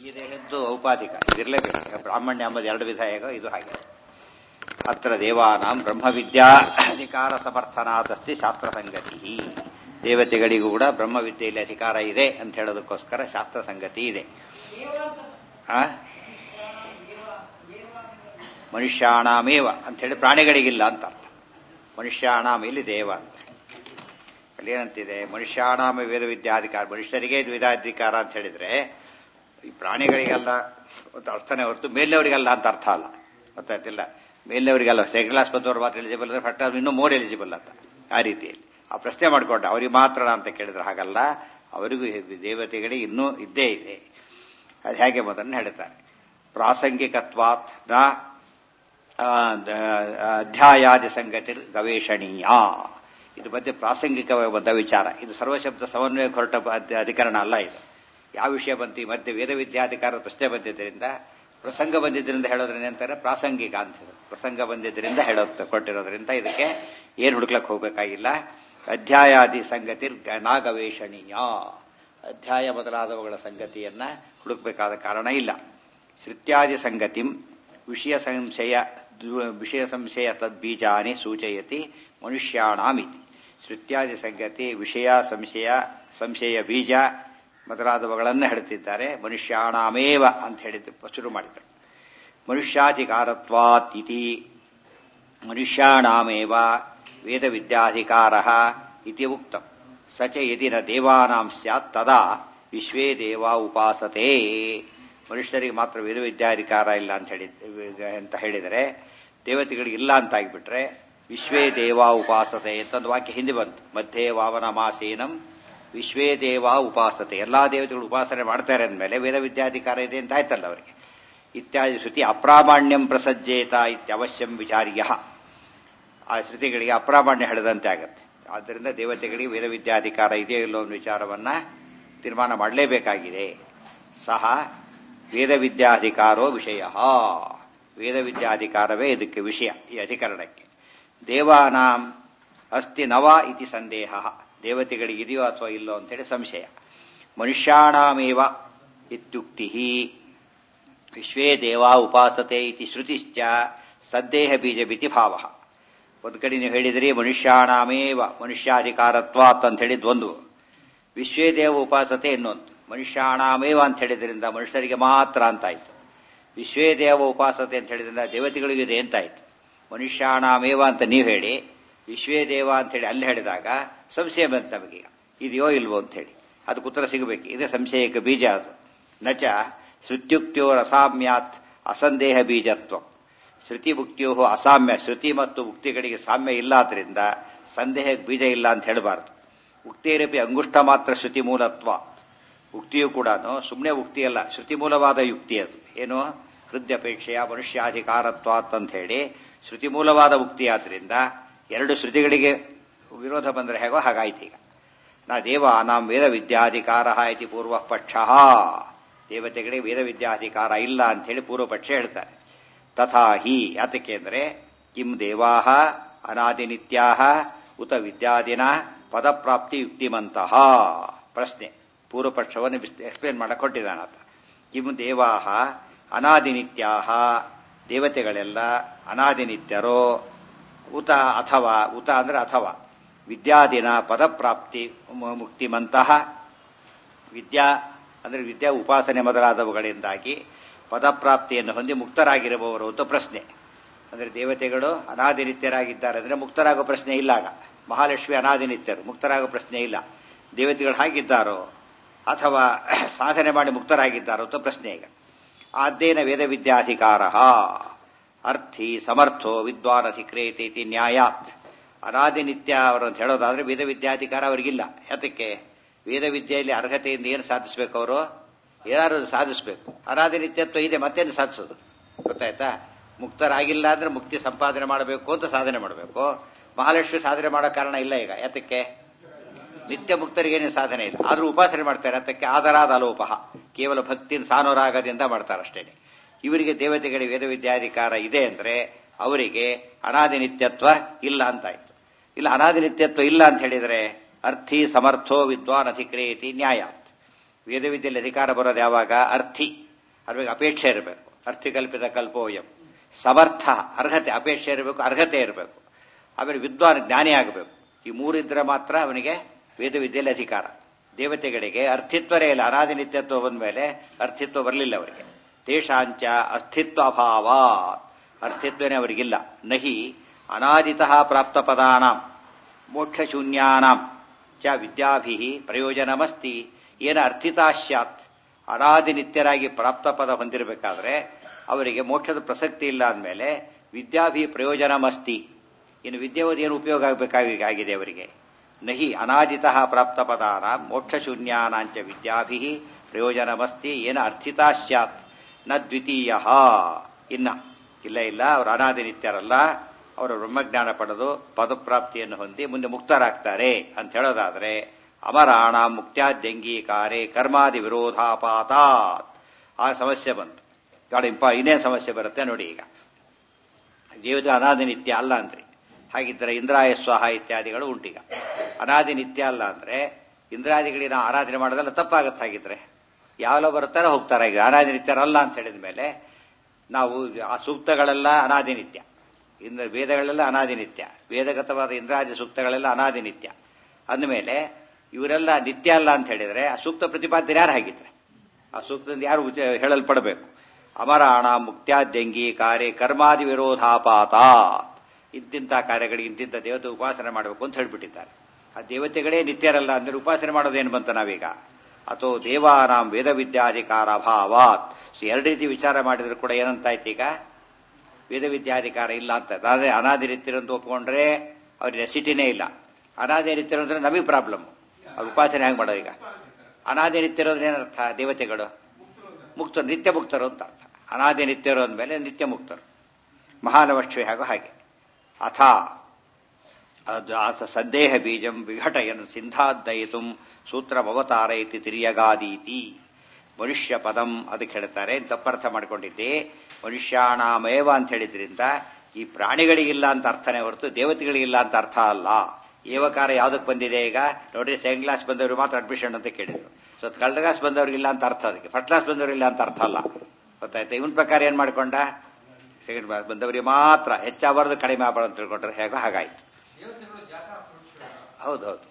ಈ ದೇಹದ್ದು ಔಪಾಧಿಕ ಇದಿರಲೇಬೇಕು ಬ್ರಾಹ್ಮಣ್ಯ ಎಂಬುದು ಎರಡು ವಿಧ ಹೇಗೋ ಇದು ಹಾಗೆ ಅತ್ರ ದೇವಾನಾಂ ಬ್ರಹ್ಮವಿದ್ಯಾ ಅಧಿಕಾರ ಸಮರ್ಥನಾದಸ್ತಿ ಶಾಸ್ತ್ರ ಸಂಗತಿ ದೇವತೆಗಳಿಗೂ ಕೂಡ ಬ್ರಹ್ಮವಿದ್ಯೆಯಲ್ಲಿ ಅಧಿಕಾರ ಇದೆ ಅಂತ ಹೇಳೋದಕ್ಕೋಸ್ಕರ ಶಾಸ್ತ್ರ ಸಂಗತಿ ಇದೆ ಆ ಮನುಷ್ಯಾಣಾಮೇವ ಅಂತ ಹೇಳಿ ಪ್ರಾಣಿಗಳಿಗಿಲ್ಲ ಅಂತ ಅರ್ಥ ಮನುಷ್ಯಾಣಾಮ ಇಲ್ಲಿ ದೇವ ಅಂತ ಅಲ್ಲಿ ಏನಂತಿದೆ ಮನುಷ್ಯಾಣಾಮ ವೇದ ವಿದ್ಯಾಧಿಕಾರ ಮನುಷ್ಯರಿಗೆ ಇದು ವಿಧಾಧಿಕಾರ ಅಂತ ಹೇಳಿದ್ರೆ ಈ ಪ್ರಾಣಿಗಳಿಗೆಲ್ಲ ಒಂದು ಅರ್ಥನೇ ಹೊರತು ಮೇಲೆಯವರಿಗೆಲ್ಲ ಅಂತ ಅರ್ಥ ಅಲ್ಲ ಗೊತ್ತಾಯ್ತಿಲ್ಲ ಮೇಲೆಯವರಿಗೆಲ್ಲ ಸೆಕೆಂಡ್ ಕ್ಲಾಸ್ ಬಂದವರು ಮಾತ್ರ ಎಲಿಜಿಬಲ್ ಅಂದ್ರೆ ಫಟ್ ಇನ್ನೂ ಮೋರ್ ಎಲಿಜಿಬಲ್ ಅಂತ ಆ ರೀತಿಯಲ್ಲಿ ಆ ಪ್ರಶ್ನೆ ಮಾಡ್ಕೊಂಡ ಅವ್ರಿಗೆ ಮಾತ್ರ ಅಂತ ಕೇಳಿದ್ರೆ ಹಾಗಲ್ಲ ಅವರಿಗೂ ದೇವತೆಗಳಿಗೆ ಇನ್ನೂ ಇದ್ದೇ ಇದೆ ಅದು ಹೇಗೆ ಮೊದಲನ್ನು ಹೇಳ್ತಾರೆ ಪ್ರಾಸಂಗಿಕತ್ವಾತ್ ನ ಅಧ್ಯಾಯಾದಿ ಸಂಗತಿ ಗವೇಷಣೀಯ ಇದು ಮಧ್ಯೆ ಪ್ರಾಸಂಗಿಕವಾಗಿ ಬಂದ ವಿಚಾರ ಇದು ಸರ್ವಶಬ್ದ ಸಮನ್ವಯ ಹೊರಟ ಅಧಿಕರಣ ಅಲ್ಲ ಇದು ಯಾವ ವಿಷಯ ಬಂತು ಈ ಮಧ್ಯೆ ವೇದ ವಿದ್ಯಾಧಿಕಾರದ ಪ್ರಶ್ನೆ ಬಂದಿದ್ದರಿಂದ ಪ್ರಸಂಗ ಬಂದಿದ್ದರಿಂದ ಹೇಳೋದ್ರಿಂದ ಅಂತಾರೆ ಪ್ರಾಸಂಗಿಕ ಅಂತ ಪ್ರಸಂಗ ಬಂದಿದ್ದರಿಂದ ಹೇಳೋ ಕೊಟ್ಟಿರೋದ್ರಿಂದ ಇದಕ್ಕೆ ಏನು ಹುಡುಕ್ಲಕ್ಕೆ ಹೋಗಬೇಕಾಗಿಲ್ಲ ಅಧ್ಯಾಯಾದಿ ಸಂಗತಿ ನಾ ಗವೇಷಣೀಯ ಅಧ್ಯಾಯ ಮೊದಲಾದವುಗಳ ಸಂಗತಿಯನ್ನ ಹುಡುಕಬೇಕಾದ ಕಾರಣ ಇಲ್ಲ ಶ್ರುತ್ಯಾದಿ ಸಂಗತಿಂ ವಿಷಯ ಸಂಶಯ ವಿಷಯ ಸಂಶಯ ತದ್ಬೀಜಾನಿ ಸೂಚಯತಿ ಮನುಷ್ಯಾಣಾಮಿತಿ ಶ್ರುತ್ಯಾದಿ ಸಂಗತಿ ವಿಷಯ ಸಂಶಯ ಸಂಶಯ ಬೀಜ ಮೊದಲಾದವುಗಳನ್ನು ಹೇಳುತ್ತಿದ್ದಾರೆ ಮನುಷ್ಯಾಣಾಮೇವ ಅಂತ ಹೇಳಿದ್ದು ಶುರು ಮಾಡಿದರು ಮನುಷ್ಯಾಧಿಕಾರತ್ವಾತ್ ಇತಿ ಮನುಷ್ಯಾಣಾಮೇವ ವೇದ ವಿದ್ಯಾಧಿಕಾರ ಇತಿ ಉಕ್ತ ಸಚ ಯದಿ ನ ದೇವಾನಾಂ ಸ್ಯಾತ್ ತದಾ ವಿಶ್ವೇ ದೇವ ಉಪಾಸತೆ ಮನುಷ್ಯರಿಗೆ ಮಾತ್ರ ವೇದ ವಿದ್ಯಾಧಿಕಾರ ಇಲ್ಲ ಅಂತ ಹೇಳಿ ಅಂತ ಹೇಳಿದರೆ ದೇವತೆಗಳಿಗೆ ಇಲ್ಲ ಅಂತ ಆಗಿಬಿಟ್ರೆ ವಿಶ್ವೇ ದೇವ ಉಪಾಸತೆ ಅಂತ ಒಂದು ವಾಕ್ಯ ಹಿಂದೆ ಬಂತು ಮಧ್ಯೆ ವಾವನ ಮಾಸೇನಂ ವಿಶ್ವೇ ದೇವ ಉಪಾಸತೆ ಎಲ್ಲಾ ದೇವತೆಗಳು ಉಪಾಸನೆ ಮಾಡ್ತಾರೆ ಅಂದಮೇಲೆ ವೇದ ವಿದ್ಯಾಧಿಕಾರ ಇದೆ ಅಂತ ಆಯ್ತಲ್ಲ ಅವರಿಗೆ ಇತ್ಯಾದಿ ಶ್ರುತಿ ಅಪ್ರಾಮಾಣ್ಯಂ ಪ್ರಸಜ್ಜೇತ ಇತ್ಯವಶ್ಯಂ ವಿಚಾರ್ಯ ಆ ಶ್ರುತಿಗಳಿಗೆ ಅಪ್ರಾಮಾಣ್ಯ ಹೇಳಿದಂತೆ ಆಗತ್ತೆ ಆದ್ದರಿಂದ ದೇವತೆಗಳಿಗೆ ವೇದ ವಿದ್ಯಾಧಿಕಾರ ಇದೆಯೋ ಇಲ್ಲೋ ಒಂದು ವಿಚಾರವನ್ನ ತೀರ್ಮಾನ ಮಾಡಲೇಬೇಕಾಗಿದೆ ಸಹ ವೇದ ವಿದ್ಯಾಧಿಕಾರೋ ವಿಷಯ ವೇದ ವಿದ್ಯಾಧಿಕಾರವೇ ಇದಕ್ಕೆ ವಿಷಯ ಈ ಅಧಿಕರಣಕ್ಕೆ ದೇವಾನಾಂ ಅಸ್ತಿ ನವ ಇತಿ ಸಂದೇಹ ದೇವತೆಗಳಿಗಿದೆಯೋ ಅಥವಾ ಇಲ್ಲೋ ಅಂತೇಳಿ ಸಂಶಯ ಮನುಷ್ಯಾಣಾಮೇವ ಇತ್ಯುಕ್ತಿ ವಿಶ್ವೇ ದೇವ ಉಪಾಸತೆ ಇತಿ ಶ್ರುತಿಶ್ಚ ಸದ್ದೇಹ ಬೀಜ ಬಿತಿ ಭಾವ ಒಂದು ಕಡೆ ನೀವು ಹೇಳಿದ್ರಿ ಮನುಷ್ಯಾಣಾಮೇವ ಮನುಷ್ಯಾಧಿಕಾರತ್ವಾತ್ ಅಂತ ಹೇಳಿದ್ ಒಂದು ವಿಶ್ವೇ ದೇವ ಉಪಾಸತೆ ಇನ್ನೊಂದು ಮನುಷ್ಯಾಣಾಮೇವ ಅಂತ ಹೇಳಿದ್ರಿಂದ ಮನುಷ್ಯರಿಗೆ ಮಾತ್ರ ಅಂತಾಯ್ತು ವಿಶ್ವೇ ದೇವ ಉಪಾಸತೆ ಅಂತ ಹೇಳಿದ್ರಿಂದ ದೇವತೆಗಳಿಗಿದೆ ಅಂತಾಯ್ತು ಮನುಷ್ಯಾಣಾಮೇವ ಅಂತ ನೀವು ಹೇಳಿ ವಿಶ್ವೇ ದೇವ ಅಂತ ಹೇಳಿ ಅಲ್ಲಿ ಹೇಳಿದಾಗ ಸಂಶಯ ಬಂತು ನಮಗೀಗ ಇದೆಯೋ ಇಲ್ವೋ ಅಂತ ಹೇಳಿ ಅದಕ್ಕೆ ಉತ್ತರ ಸಿಗಬೇಕು ಇದೇ ಸಂಶಯಕ್ಕೆ ಬೀಜ ಅದು ನಚ ಶ್ರುತ್ಯುಕ್ತಿಯೋ ರಸಾಮ್ಯಾತ್ ಅಸಂದೇಹ ಬೀಜತ್ವ ಶ್ರುತಿ ಮುಕ್ತಿಯೋ ಅಸಾಮ್ಯ ಶ್ರುತಿ ಮತ್ತು ಮುಕ್ತಿಗಳಿಗೆ ಸಾಮ್ಯ ಇಲ್ಲ ಆದ್ರಿಂದ ಸಂದೇಹಕ್ಕೆ ಬೀಜ ಇಲ್ಲ ಅಂತ ಹೇಳಬಾರದು ಉಕ್ತಿಯರಪಿ ಅಂಗುಷ್ಟ ಮಾತ್ರ ಶ್ರುತಿ ಮೂಲತ್ವ ಉಕ್ತಿಯು ಕೂಡ ಸುಮ್ಮನೆ ಉಕ್ತಿ ಅಲ್ಲ ಶ್ರುತಿ ಮೂಲವಾದ ಯುಕ್ತಿ ಅದು ಏನು ಹೃದಯಪೇಕ್ಷೆಯ ಮನುಷ್ಯಾಧಿಕಾರತ್ವಾತ್ ಅಂತ ಹೇಳಿ ಶ್ರುತಿ ಮೂಲವಾದ ಉಕ್ತಿ ಆದ್ರಿಂದ ಎರಡು ಶ್ರುತಿಗಳಿಗೆ ವಿರೋಧ ಬಂದರೆ ಹೇಗೋ ಹಾಗಾಯ್ತು ಈಗ ನಾ ದೇವ ನಾಂ ವೇದ ವಿದ್ಯಾಧಿಕಾರ ಇತಿ ಪೂರ್ವ ಪಕ್ಷ ದೇವತೆಗಳಿಗೆ ವೇದ ವಿದ್ಯಾಧಿಕಾರ ಇಲ್ಲ ಅಂತ ಹೇಳಿ ಪೂರ್ವ ಪಕ್ಷ ಹೇಳ್ತಾರೆ ತಥಾ ಹಿ ಯಾತಕ್ಕೆ ಅಂದರೆ ಕಿಂ ದೇವಾಹ ಅನಾದಿನಿತ್ಯಾಹ ಉತ ವಿದ್ಯಾದಿನ ಪದಪ್ರಾಪ್ತಿ ಯುಕ್ತಿಮಂತಹ ಪ್ರಶ್ನೆ ಪೂರ್ವ ಪಕ್ಷವನ್ನು ಎಕ್ಸ್ಪ್ಲೇನ್ ಮಾಡಕ್ ಕೊಟ್ಟಿದ್ದಾನಾತ ಕಿಂ ದೇವಾಹ ಅನಾದಿನಿತ್ಯಾಹ ದೇವತೆಗಳೆಲ್ಲ ಅನಾದಿನಿತ್ಯರೋ ಉತ ಅಥವಾ ಉತ ಅಂದ್ರೆ ಅಥವಾ ವಿದ್ಯಾದಿನ ಪದಪ್ರಾಪ್ತಿ ಮುಕ್ತಿಮಂತಹ ವಿದ್ಯಾ ಅಂದ್ರೆ ವಿದ್ಯಾ ಉಪಾಸನೆ ಮೊದಲಾದವುಗಳಿಂದಾಗಿ ಪದಪ್ರಾಪ್ತಿಯನ್ನು ಹೊಂದಿ ಮುಕ್ತರಾಗಿರಬಹುದು ಅಂತ ಪ್ರಶ್ನೆ ಅಂದ್ರೆ ದೇವತೆಗಳು ಅನಾದಿನಿತ್ಯರಾಗಿದ್ದಾರೆ ಅಂದ್ರೆ ಮುಕ್ತರಾಗೋ ಪ್ರಶ್ನೆ ಇಲ್ಲ ಆಗ ಮಹಾಲಕ್ಷ್ಮಿ ಅನಾದಿನಿತ್ಯರು ಮುಕ್ತರಾಗೋ ಪ್ರಶ್ನೆ ಇಲ್ಲ ದೇವತೆಗಳು ಹಾಗಿದ್ದಾರೋ ಅಥವಾ ಸಾಧನೆ ಮಾಡಿ ಮುಕ್ತರಾಗಿದ್ದಾರೋ ಅಂತ ಪ್ರಶ್ನೆ ಈಗ ಆದ್ದೇನ ವೇದ ವಿದ್ಯಾಧಿಕಾರ ಅರ್ಥಿ ಸಮರ್ಥೋ ವಿದ್ವಾನ್ ಅಧಿಕ್ರಿಯತೆ ಇತಿ ನ್ಯಾಯಾತ್ ಅನಾದಿನಿತ್ಯ ಅವರು ಅಂತ ಹೇಳೋದಾದ್ರೆ ವೇದ ವಿದ್ಯಾಧಿಕಾರ ಅವರಿಗಿಲ್ಲ ಯಾತಕ್ಕೆ ವೇದ ವಿದ್ಯೆಯಲ್ಲಿ ಅರ್ಹತೆಯಿಂದ ಏನು ಸಾಧಿಸಬೇಕು ಅವರು ಏನಾದ್ರು ಸಾಧಿಸಬೇಕು ಅನಾದಿನಿತ್ಯತ್ವ ಇದೆ ಮತ್ತೇನು ಸಾಧಿಸೋದು ಗೊತ್ತಾಯ್ತಾ ಮುಕ್ತರಾಗಿಲ್ಲ ಅಂದ್ರೆ ಮುಕ್ತಿ ಸಂಪಾದನೆ ಮಾಡಬೇಕು ಅಂತ ಸಾಧನೆ ಮಾಡಬೇಕು ಮಹಾಲಕ್ಷ್ಮಿ ಸಾಧನೆ ಮಾಡೋ ಕಾರಣ ಇಲ್ಲ ಈಗ ಯಾತಕ್ಕೆ ನಿತ್ಯ ಮುಕ್ತರಿಗೇನೇ ಸಾಧನೆ ಇಲ್ಲ ಆದ್ರೂ ಉಪಾಸನೆ ಮಾಡ್ತಾರೆ ಅದಕ್ಕೆ ಆದರಾದ ಅಲೋಪಹ ಕೇವಲ ಭಕ್ತಿನ ಸಾನುರಾಗದಿಂದ ಮಾಡ್ತಾರಷ್ಟೇ ಇವರಿಗೆ ದೇವತೆಗಳಿಗೆ ವೇದ ವಿದ್ಯಾಧಿಕಾರ ಇದೆ ಅಂದ್ರೆ ಅವರಿಗೆ ಅನಾದಿ ನಿತ್ಯತ್ವ ಇಲ್ಲ ಅಂತಾಯ್ತು ಇಲ್ಲ ಅನಾದಿ ನಿತ್ಯತ್ವ ಇಲ್ಲ ಅಂತ ಹೇಳಿದ್ರೆ ಅರ್ಥಿ ಸಮರ್ಥೋ ವಿದ್ವಾನ್ ಅಧಿಕ್ರಿಯತಿ ನ್ಯಾಯಾತ್ ವೇದ ವಿದ್ಯೆಯಲ್ಲಿ ಅಧಿಕಾರ ಬರೋದು ಯಾವಾಗ ಅರ್ಥಿ ಅದ್ರ ಅಪೇಕ್ಷೆ ಇರಬೇಕು ಅರ್ಥಿಕಲ್ಪಿತ ಕಲ್ಪೋಯಂ ಸಮರ್ಥ ಅರ್ಹತೆ ಅಪೇಕ್ಷೆ ಇರಬೇಕು ಅರ್ಹತೆ ಇರಬೇಕು ಆಮೇಲೆ ವಿದ್ವಾನ್ ಜ್ಞಾನಿ ಆಗಬೇಕು ಈ ಮೂರಿದ್ರೆ ಮಾತ್ರ ಅವನಿಗೆ ವೇದ ವಿದ್ಯೆಯಲ್ಲಿ ಅಧಿಕಾರ ದೇವತೆಗಳಿಗೆ ಅರ್ಥಿತ್ವರೇ ಇಲ್ಲ ಅನಾದಿ ನಿತ್ಯತ್ವ ಬಂದ ಮೇಲೆ ಅರ್ಥಿತ್ವ ಬರಲಿಲ್ಲ ಅವರಿಗೆ ತೇಷಾಂಚ ಅಸ್ಥಿತ್ವ ಅಭಾವ ಅರ್ಥಿತ್ವನೇ ಅವರಿಗಿಲ್ಲ ನಹಿ ಅನಾದಿತಃ ಪ್ರಾಪ್ತ ಪದಾನಾಂ ಮೋಕ್ಷಶೂನ್ಯಾನಾಂ ಚ ವಿದ್ಯಾಭಿ ಪ್ರಯೋಜನಮಸ್ತಿ ಏನ ಅರ್ಥಿತಾ ಸ್ಯಾತ್ ಅನಾದಿ ನಿತ್ಯರಾಗಿ ಪ್ರಾಪ್ತ ಪದ ಹೊಂದಿರಬೇಕಾದ್ರೆ ಅವರಿಗೆ ಮೋಕ್ಷದ ಪ್ರಸಕ್ತಿ ಇಲ್ಲ ಅಂದಮೇಲೆ ವಿದ್ಯಾಭಿ ಪ್ರಯೋಜನಮಸ್ತಿ ಇನ್ನು ವಿದ್ಯೆ ಓದಿ ಏನು ಉಪಯೋಗ ಆಗಬೇಕಾಗಿದೆ ಅವರಿಗೆ ನಹಿ ಅನಾದಿತಃ ಪ್ರಾಪ್ತ ಪದಾನ ಮೋಕ್ಷಶೂನ್ಯಾನಾಂಚ ವಿದ್ಯಾಭಿ ಪ್ರಯೋಜನಮಸ್ತಿ ಏನ ಅರ್ಥಿತಾ ಸ್ಯಾತ್ ನ ದ್ವಿತೀಯ ಇನ್ನ ಇಲ್ಲ ಇಲ್ಲ ಅವರು ಅನಾದಿ ನಿತ್ಯರಲ್ಲ ಅವರು ಬ್ರಹ್ಮಜ್ಞಾನ ಪಡೆದು ಪದಪ್ರಾಪ್ತಿಯನ್ನು ಹೊಂದಿ ಮುಂದೆ ಮುಕ್ತರಾಗ್ತಾರೆ ಅಂತ ಹೇಳೋದಾದ್ರೆ ಅಮರಾಣ ಮುಕ್ತ್ಯಾದ್ಯಂಗೀಕಾರೆ ಕರ್ಮಾದಿ ವಿರೋಧಾಪಾತಾತ್ ಆ ಸಮಸ್ಯೆ ಬಂತು ಗಾಡಿ ಇಂಪ ಇನ್ನೇನು ಸಮಸ್ಯೆ ಬರುತ್ತೆ ನೋಡಿ ಈಗ ದೇವತೆ ಅನಾದಿ ನಿತ್ಯ ಅಲ್ಲ ಅಂದ್ರಿ ಹಾಗಿದ್ದರೆ ಇಂದ್ರಾಯ ಸ್ವಾಹ ಇತ್ಯಾದಿಗಳು ಉಂಟೀಗ ಅನಾದಿ ನಿತ್ಯ ಅಲ್ಲ ಅಂದ್ರೆ ಇಂದ್ರಾದಿಗಳಿಗೆ ನಾವು ಆರಾಧನೆ ಮಾಡೋದೆಲ್ಲ ತಪ್ಪಾಗತ್ತೆ ಹಾಗಿದ್ರೆ ಯಾವೆಲ್ಲ ಬರ್ತಾರೋ ಹೋಗ್ತಾರೆ ಈಗ ಅನಾದಿ ನಿತ್ಯರಲ್ಲ ಅಂತ ಹೇಳಿದ ಮೇಲೆ ನಾವು ಆ ಸೂಕ್ತಗಳೆಲ್ಲ ಅನಾದಿ ನಿತ್ಯ ಇಂದ್ರ ವೇದಗಳೆಲ್ಲ ಅನಾದಿ ನಿತ್ಯ ವೇದಗತವಾದ ಇಂದ್ರಾದಿ ಸೂಕ್ತಗಳೆಲ್ಲ ಅನಾದಿ ನಿತ್ಯ ಅಂದಮೇಲೆ ಇವರೆಲ್ಲ ನಿತ್ಯ ಅಲ್ಲ ಅಂತ ಹೇಳಿದ್ರೆ ಆ ಸೂಕ್ತ ಪ್ರತಿಪಾದ್ಯರು ಯಾರು ಹಾಗಿದ್ರೆ ಆ ಸೂಕ್ತದಿಂದ ಯಾರು ಹೇಳಲ್ಪಡಬೇಕು ಅಮರಾಣ ಮುಕ್ತ್ಯಾದ್ಯಂಗಿ ಕಾರ್ಯ ಕರ್ಮಾದಿ ವಿರೋಧಾಪಾತ ಇಂತಿಂಥ ಕಾರ್ಯಗಳಿಗೆ ಇಂತಿಂಥ ದೇವತೆ ಉಪಾಸನೆ ಮಾಡಬೇಕು ಅಂತ ಹೇಳ್ಬಿಟ್ಟಿದ್ದಾರೆ ಆ ದೇವತೆಗಳೇ ನಿತ್ಯರಲ್ಲ ಅಂದ್ರೆ ಉಪಾಸನೆ ಮಾಡೋದೇನು ಬಂತ ನಾವೀಗ ಅಥವಾ ದೇವಾನಾಂ ವೇದ ವಿದ್ಯಾಧಿಕಾರ ಅಭಾವಾತ್ ಸೊ ಎರಡು ರೀತಿ ವಿಚಾರ ಮಾಡಿದ್ರು ಕೂಡ ಏನಂತಾಯ್ತು ಈಗ ವೇದ ವಿದ್ಯಾಧಿಕಾರ ಇಲ್ಲ ಅಂತ ಅದೇ ಅನಾದಿ ರೀತಿರಂತ ಒಪ್ಕೊಂಡ್ರೆ ಅವ್ರಿಗೆ ನೆಸಿಟಿನೇ ಇಲ್ಲ ಅನಾದಿ ರೀತಿರು ಅಂದ್ರೆ ನಮಗೆ ಪ್ರಾಬ್ಲಮ್ ಅವ್ರ ಉಪಾಸನೆ ಹೆಂಗೆ ಮಾಡೋದು ಈಗ ಅನಾದಿ ನಿತ್ಯರು ಅಂದ್ರೆ ಏನರ್ಥ ದೇವತೆಗಳು ಮುಕ್ತರು ನಿತ್ಯ ಮುಕ್ತರು ಅಂತ ಅರ್ಥ ಅನಾದಿ ನಿತ್ಯರು ಅಂದಮೇಲೆ ನಿತ್ಯ ಮುಕ್ತರು ಮಹಾನವಶ್ವೇ ಹಾಗೂ ಹಾಗೆ ಅಥ ಆತ ಸಂದೇಹ ಬೀಜಂ ವಿಘಟಯನ್ ಸಿಂಧಾದ್ದಯಿತು ಸೂತ್ರಮವತಾರ ಇತಿ ತಿರ್ಯಗಾದೀತಿ ಮನುಷ್ಯ ಪದಂ ಅದಕ್ಕೆ ಹೇಳ್ತಾರೆ ತಪ್ಪರ್ಥ ಮಾಡ್ಕೊಂಡಿದ್ದೆ ಮನುಷ್ಯಾಣಾಮೇವ ಅಂತ ಹೇಳಿದ್ರಿಂದ ಈ ಪ್ರಾಣಿಗಳಿಗಿಲ್ಲ ಅಂತ ಅರ್ಥನೇ ಹೊರತು ದೇವತೆಗಳಿಗಿಲ್ಲ ಅಂತ ಅರ್ಥ ಅಲ್ಲ ಏವಕಾರ ಯಾವ್ದಕ್ಕೆ ಬಂದಿದೆ ಈಗ ನೋಡ್ರಿ ಸೆಕೆಂಡ್ ಕ್ಲಾಸ್ ಬಂದವರು ಮಾತ್ರ ಅಡ್ಮಿಷನ್ ಅಂತ ಕೇಳಿದ್ರು ಸೊ ಥರ್ಡ್ ಕ್ಲಾಸ್ ಬಂದವ್ರಿಗಿಲ್ಲ ಅಂತ ಅರ್ಥ ಅದಕ್ಕೆ ಫಸ್ಟ್ ಕ್ಲಾಸ್ ಬಂದವರಿಲ್ಲ ಅಂತ ಅರ್ಥ ಅಲ್ಲ ಗೊತ್ತಾಯ್ತಾ ಇವನ್ ಪ್ರಕಾರ ಏನ್ ಮಾಡ್ಕೊಂಡ ಸೆಕೆಂಡ್ ಕ್ಲಾಸ್ ಬಂದವರಿಗೆ ಮಾತ್ರ ಹೆಚ್ಚಾಗಬಾರ್ದು ಕಡಿಮೆ ಆಗಬಾರ್ದು ಅಂತ ತಿಳ್ಕೊಂಡ್ರೆ ಹೇಗೋ ಹಾಗಾಯ್ತು ಹೌದೌದು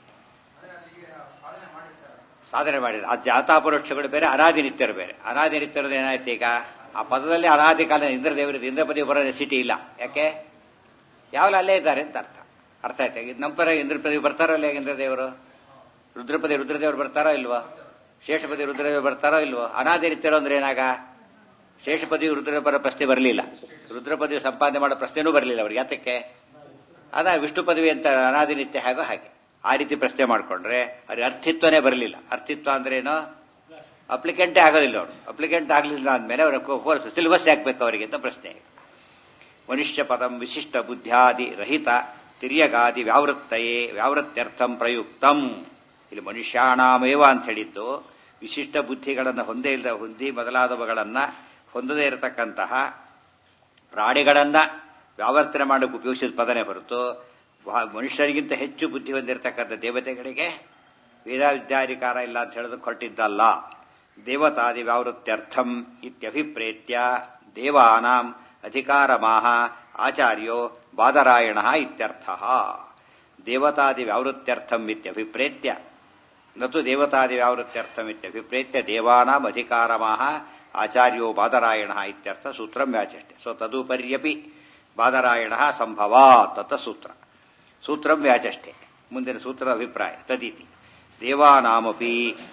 ಸಾಧನೆ ಮಾಡಿದ್ರು ಆ ಜಾತಾಪರೋಕ್ಷಗಳು ಬೇರೆ ಅನಾದಿ ನಿತ್ಯರು ಬೇರೆ ಅನಾದಿ ನಿತ್ಯರದ ಏನಾಯ್ತು ಈಗ ಆ ಪದದಲ್ಲಿ ಅನಾದಿ ಕಾಲ ಇಂದ್ರ ದೇವರದ್ದು ಇಂದ್ರ ಪದಿ ಬರೋ ಸಿಟಿ ಇಲ್ಲ ಯಾಕೆ ಯಾವಲ್ಲ ಅಲ್ಲೇ ಇದ್ದಾರೆ ಅಂತ ಅರ್ಥ ಅರ್ಥ ಆಯ್ತಾ ನಮ್ಮ ಪರ ಇಂದ್ರಪದಿ ಬರ್ತಾರೋ ಇಲ್ಲ ಇಂದ್ರ ದೇವರು ರುದ್ರಪದಿ ರುದ್ರದೇವರು ಬರ್ತಾರೋ ಇಲ್ವೋ ಶೇಷಪದಿ ರುದ್ರದೇವರು ಬರ್ತಾರೋ ಇಲ್ವೋ ಅನಾದಿ ನಿತ್ಯರು ಅಂದ್ರೆ ಏನಾಗ ಶೇಷಪದಿ ರುದ್ರ ಬರೋ ಪ್ರಶ್ನೆ ಬರಲಿಲ್ಲ ರುದ್ರಪದಿ ಸಂಪಾದನೆ ಮಾಡೋ ಪ್ರಶ್ನೆನೂ ಬರಲಿಲ್ಲ ಅವ್ರಿಗೆ ಯಾತಕ್ಕೆ ಅದ ವಿಷ್ಣು ಪದವಿ ಅಂತ ಅನಾದಿ ನಿತ್ಯ ಹೇಗೋ ಹಾಗೆ ಆ ರೀತಿ ಪ್ರಶ್ನೆ ಮಾಡ್ಕೊಂಡ್ರೆ ಅವ್ರಿಗೆ ಅರ್ಥಿತ್ವನೇ ಬರಲಿಲ್ಲ ಅರ್ಥಿತ್ವ ಅಂದ್ರೆ ಏನು ಅಪ್ಲಿಕೆಂಟೇ ಆಗೋದಿಲ್ಲ ಅವರು ಅಪ್ಲಿಕೆಂಟ್ ಆಗಲಿಲ್ಲ ಅಂದಮೇಲೆ ಅವರ ಕೋರ್ಸ್ ಸಿಲೆಬಸ್ ಹಾಕ್ಬೇಕು ಅವರಿಗೆ ಅಂತ ಪ್ರಶ್ನೆ ಮನುಷ್ಯ ಪದಂ ವಿಶಿಷ್ಟ ಬುದ್ಧ್ಯಾದಿ ರಹಿತ ತಿರ್ಯಗಾದಿ ವ್ಯಾವೃತ್ತಯೇ ವ್ಯಾವೃತ್ಯರ್ಥಂ ಪ್ರಯುಕ್ತಂ ಇಲ್ಲಿ ಮನುಷ್ಯಾಣಾಮೇವ ಅಂತ ಹೇಳಿದ್ದು ವಿಶಿಷ್ಟ ಬುದ್ಧಿಗಳನ್ನು ಹೊಂದೇ ಇಲ್ಲದ ಹೊಂದಿ ಮೊದಲಾದವುಗಳನ್ನ ಹೊಂದದೇ ಇರತಕ್ಕಂತಹ ಪ್ರಾಣಿಗಳನ್ನ ವ್ಯಾವರ್ತನೆ ಮಾಡಕ್ಕೆ ಉಪಯೋಗಿಸಿದ ಪದನೇ ಹೊರತು ಮನುಷ್ಯರಿಗಿಂತ ಹೆಚ್ಚು ಬುದ್ಧಿ ಹೊಂದಿರತಕ್ಕಂಥ ದೇವತೆಗಳಿಗೆ ವೇದಾವಿದ್ಯಾಧಿಕಾರ ಇಲ್ಲ ಅಂತ ಹೇಳೋದು ಹೊರಟಿದ್ದಲ್ಲ ದೇವತಾದಿ ವ್ಯಾವೃತ್ಯರ್ಥಂ ಇತ್ಯಭಿಪ್ರೇತ್ಯ ದೇವಾನಾಂ ಅಧಿಕಾರಮಾಹ ಆಚಾರ್ಯೋ ಬಾದರಾಯಣ ಇತ್ಯರ್ಥ ದೇವತಾದಿ ವ್ಯಾವೃತ್ಯರ್ಥಂ ಇತ್ಯಭಿಪ್ರೇತ್ಯ ನತು ದೇವತಾದಿ ವ್ಯಾವೃತ್ಯರ್ಥಂ ಇತ್ಯಭಿಪ್ರೇತ್ಯ ದೇವಾನಾಂ ಅಧಿಕಾರಮಾಹ ಆಚಾರ್ಯೋ ಬಾದರಾಯಣ ಇತ್ಯರ್ಥ ಸೂತ್ರಂ ವ್ಯಾಚಷ್ಟೆ ಸೊ ತದುಪರ್ಯಪಿ ಬಾದರಾಯಣ ಸಂಭವ ತತ್ತ ಸೂತ್ರ ಸೂತ್ರಂ ವ್ಯಾಚಷ್ಟೆ ಮುಂದಿನ ಸೂತ್ರದ ಅಭಿಪ್ರಾಯ ತದಿತಿ ದೇವಾನಾಮಪಿ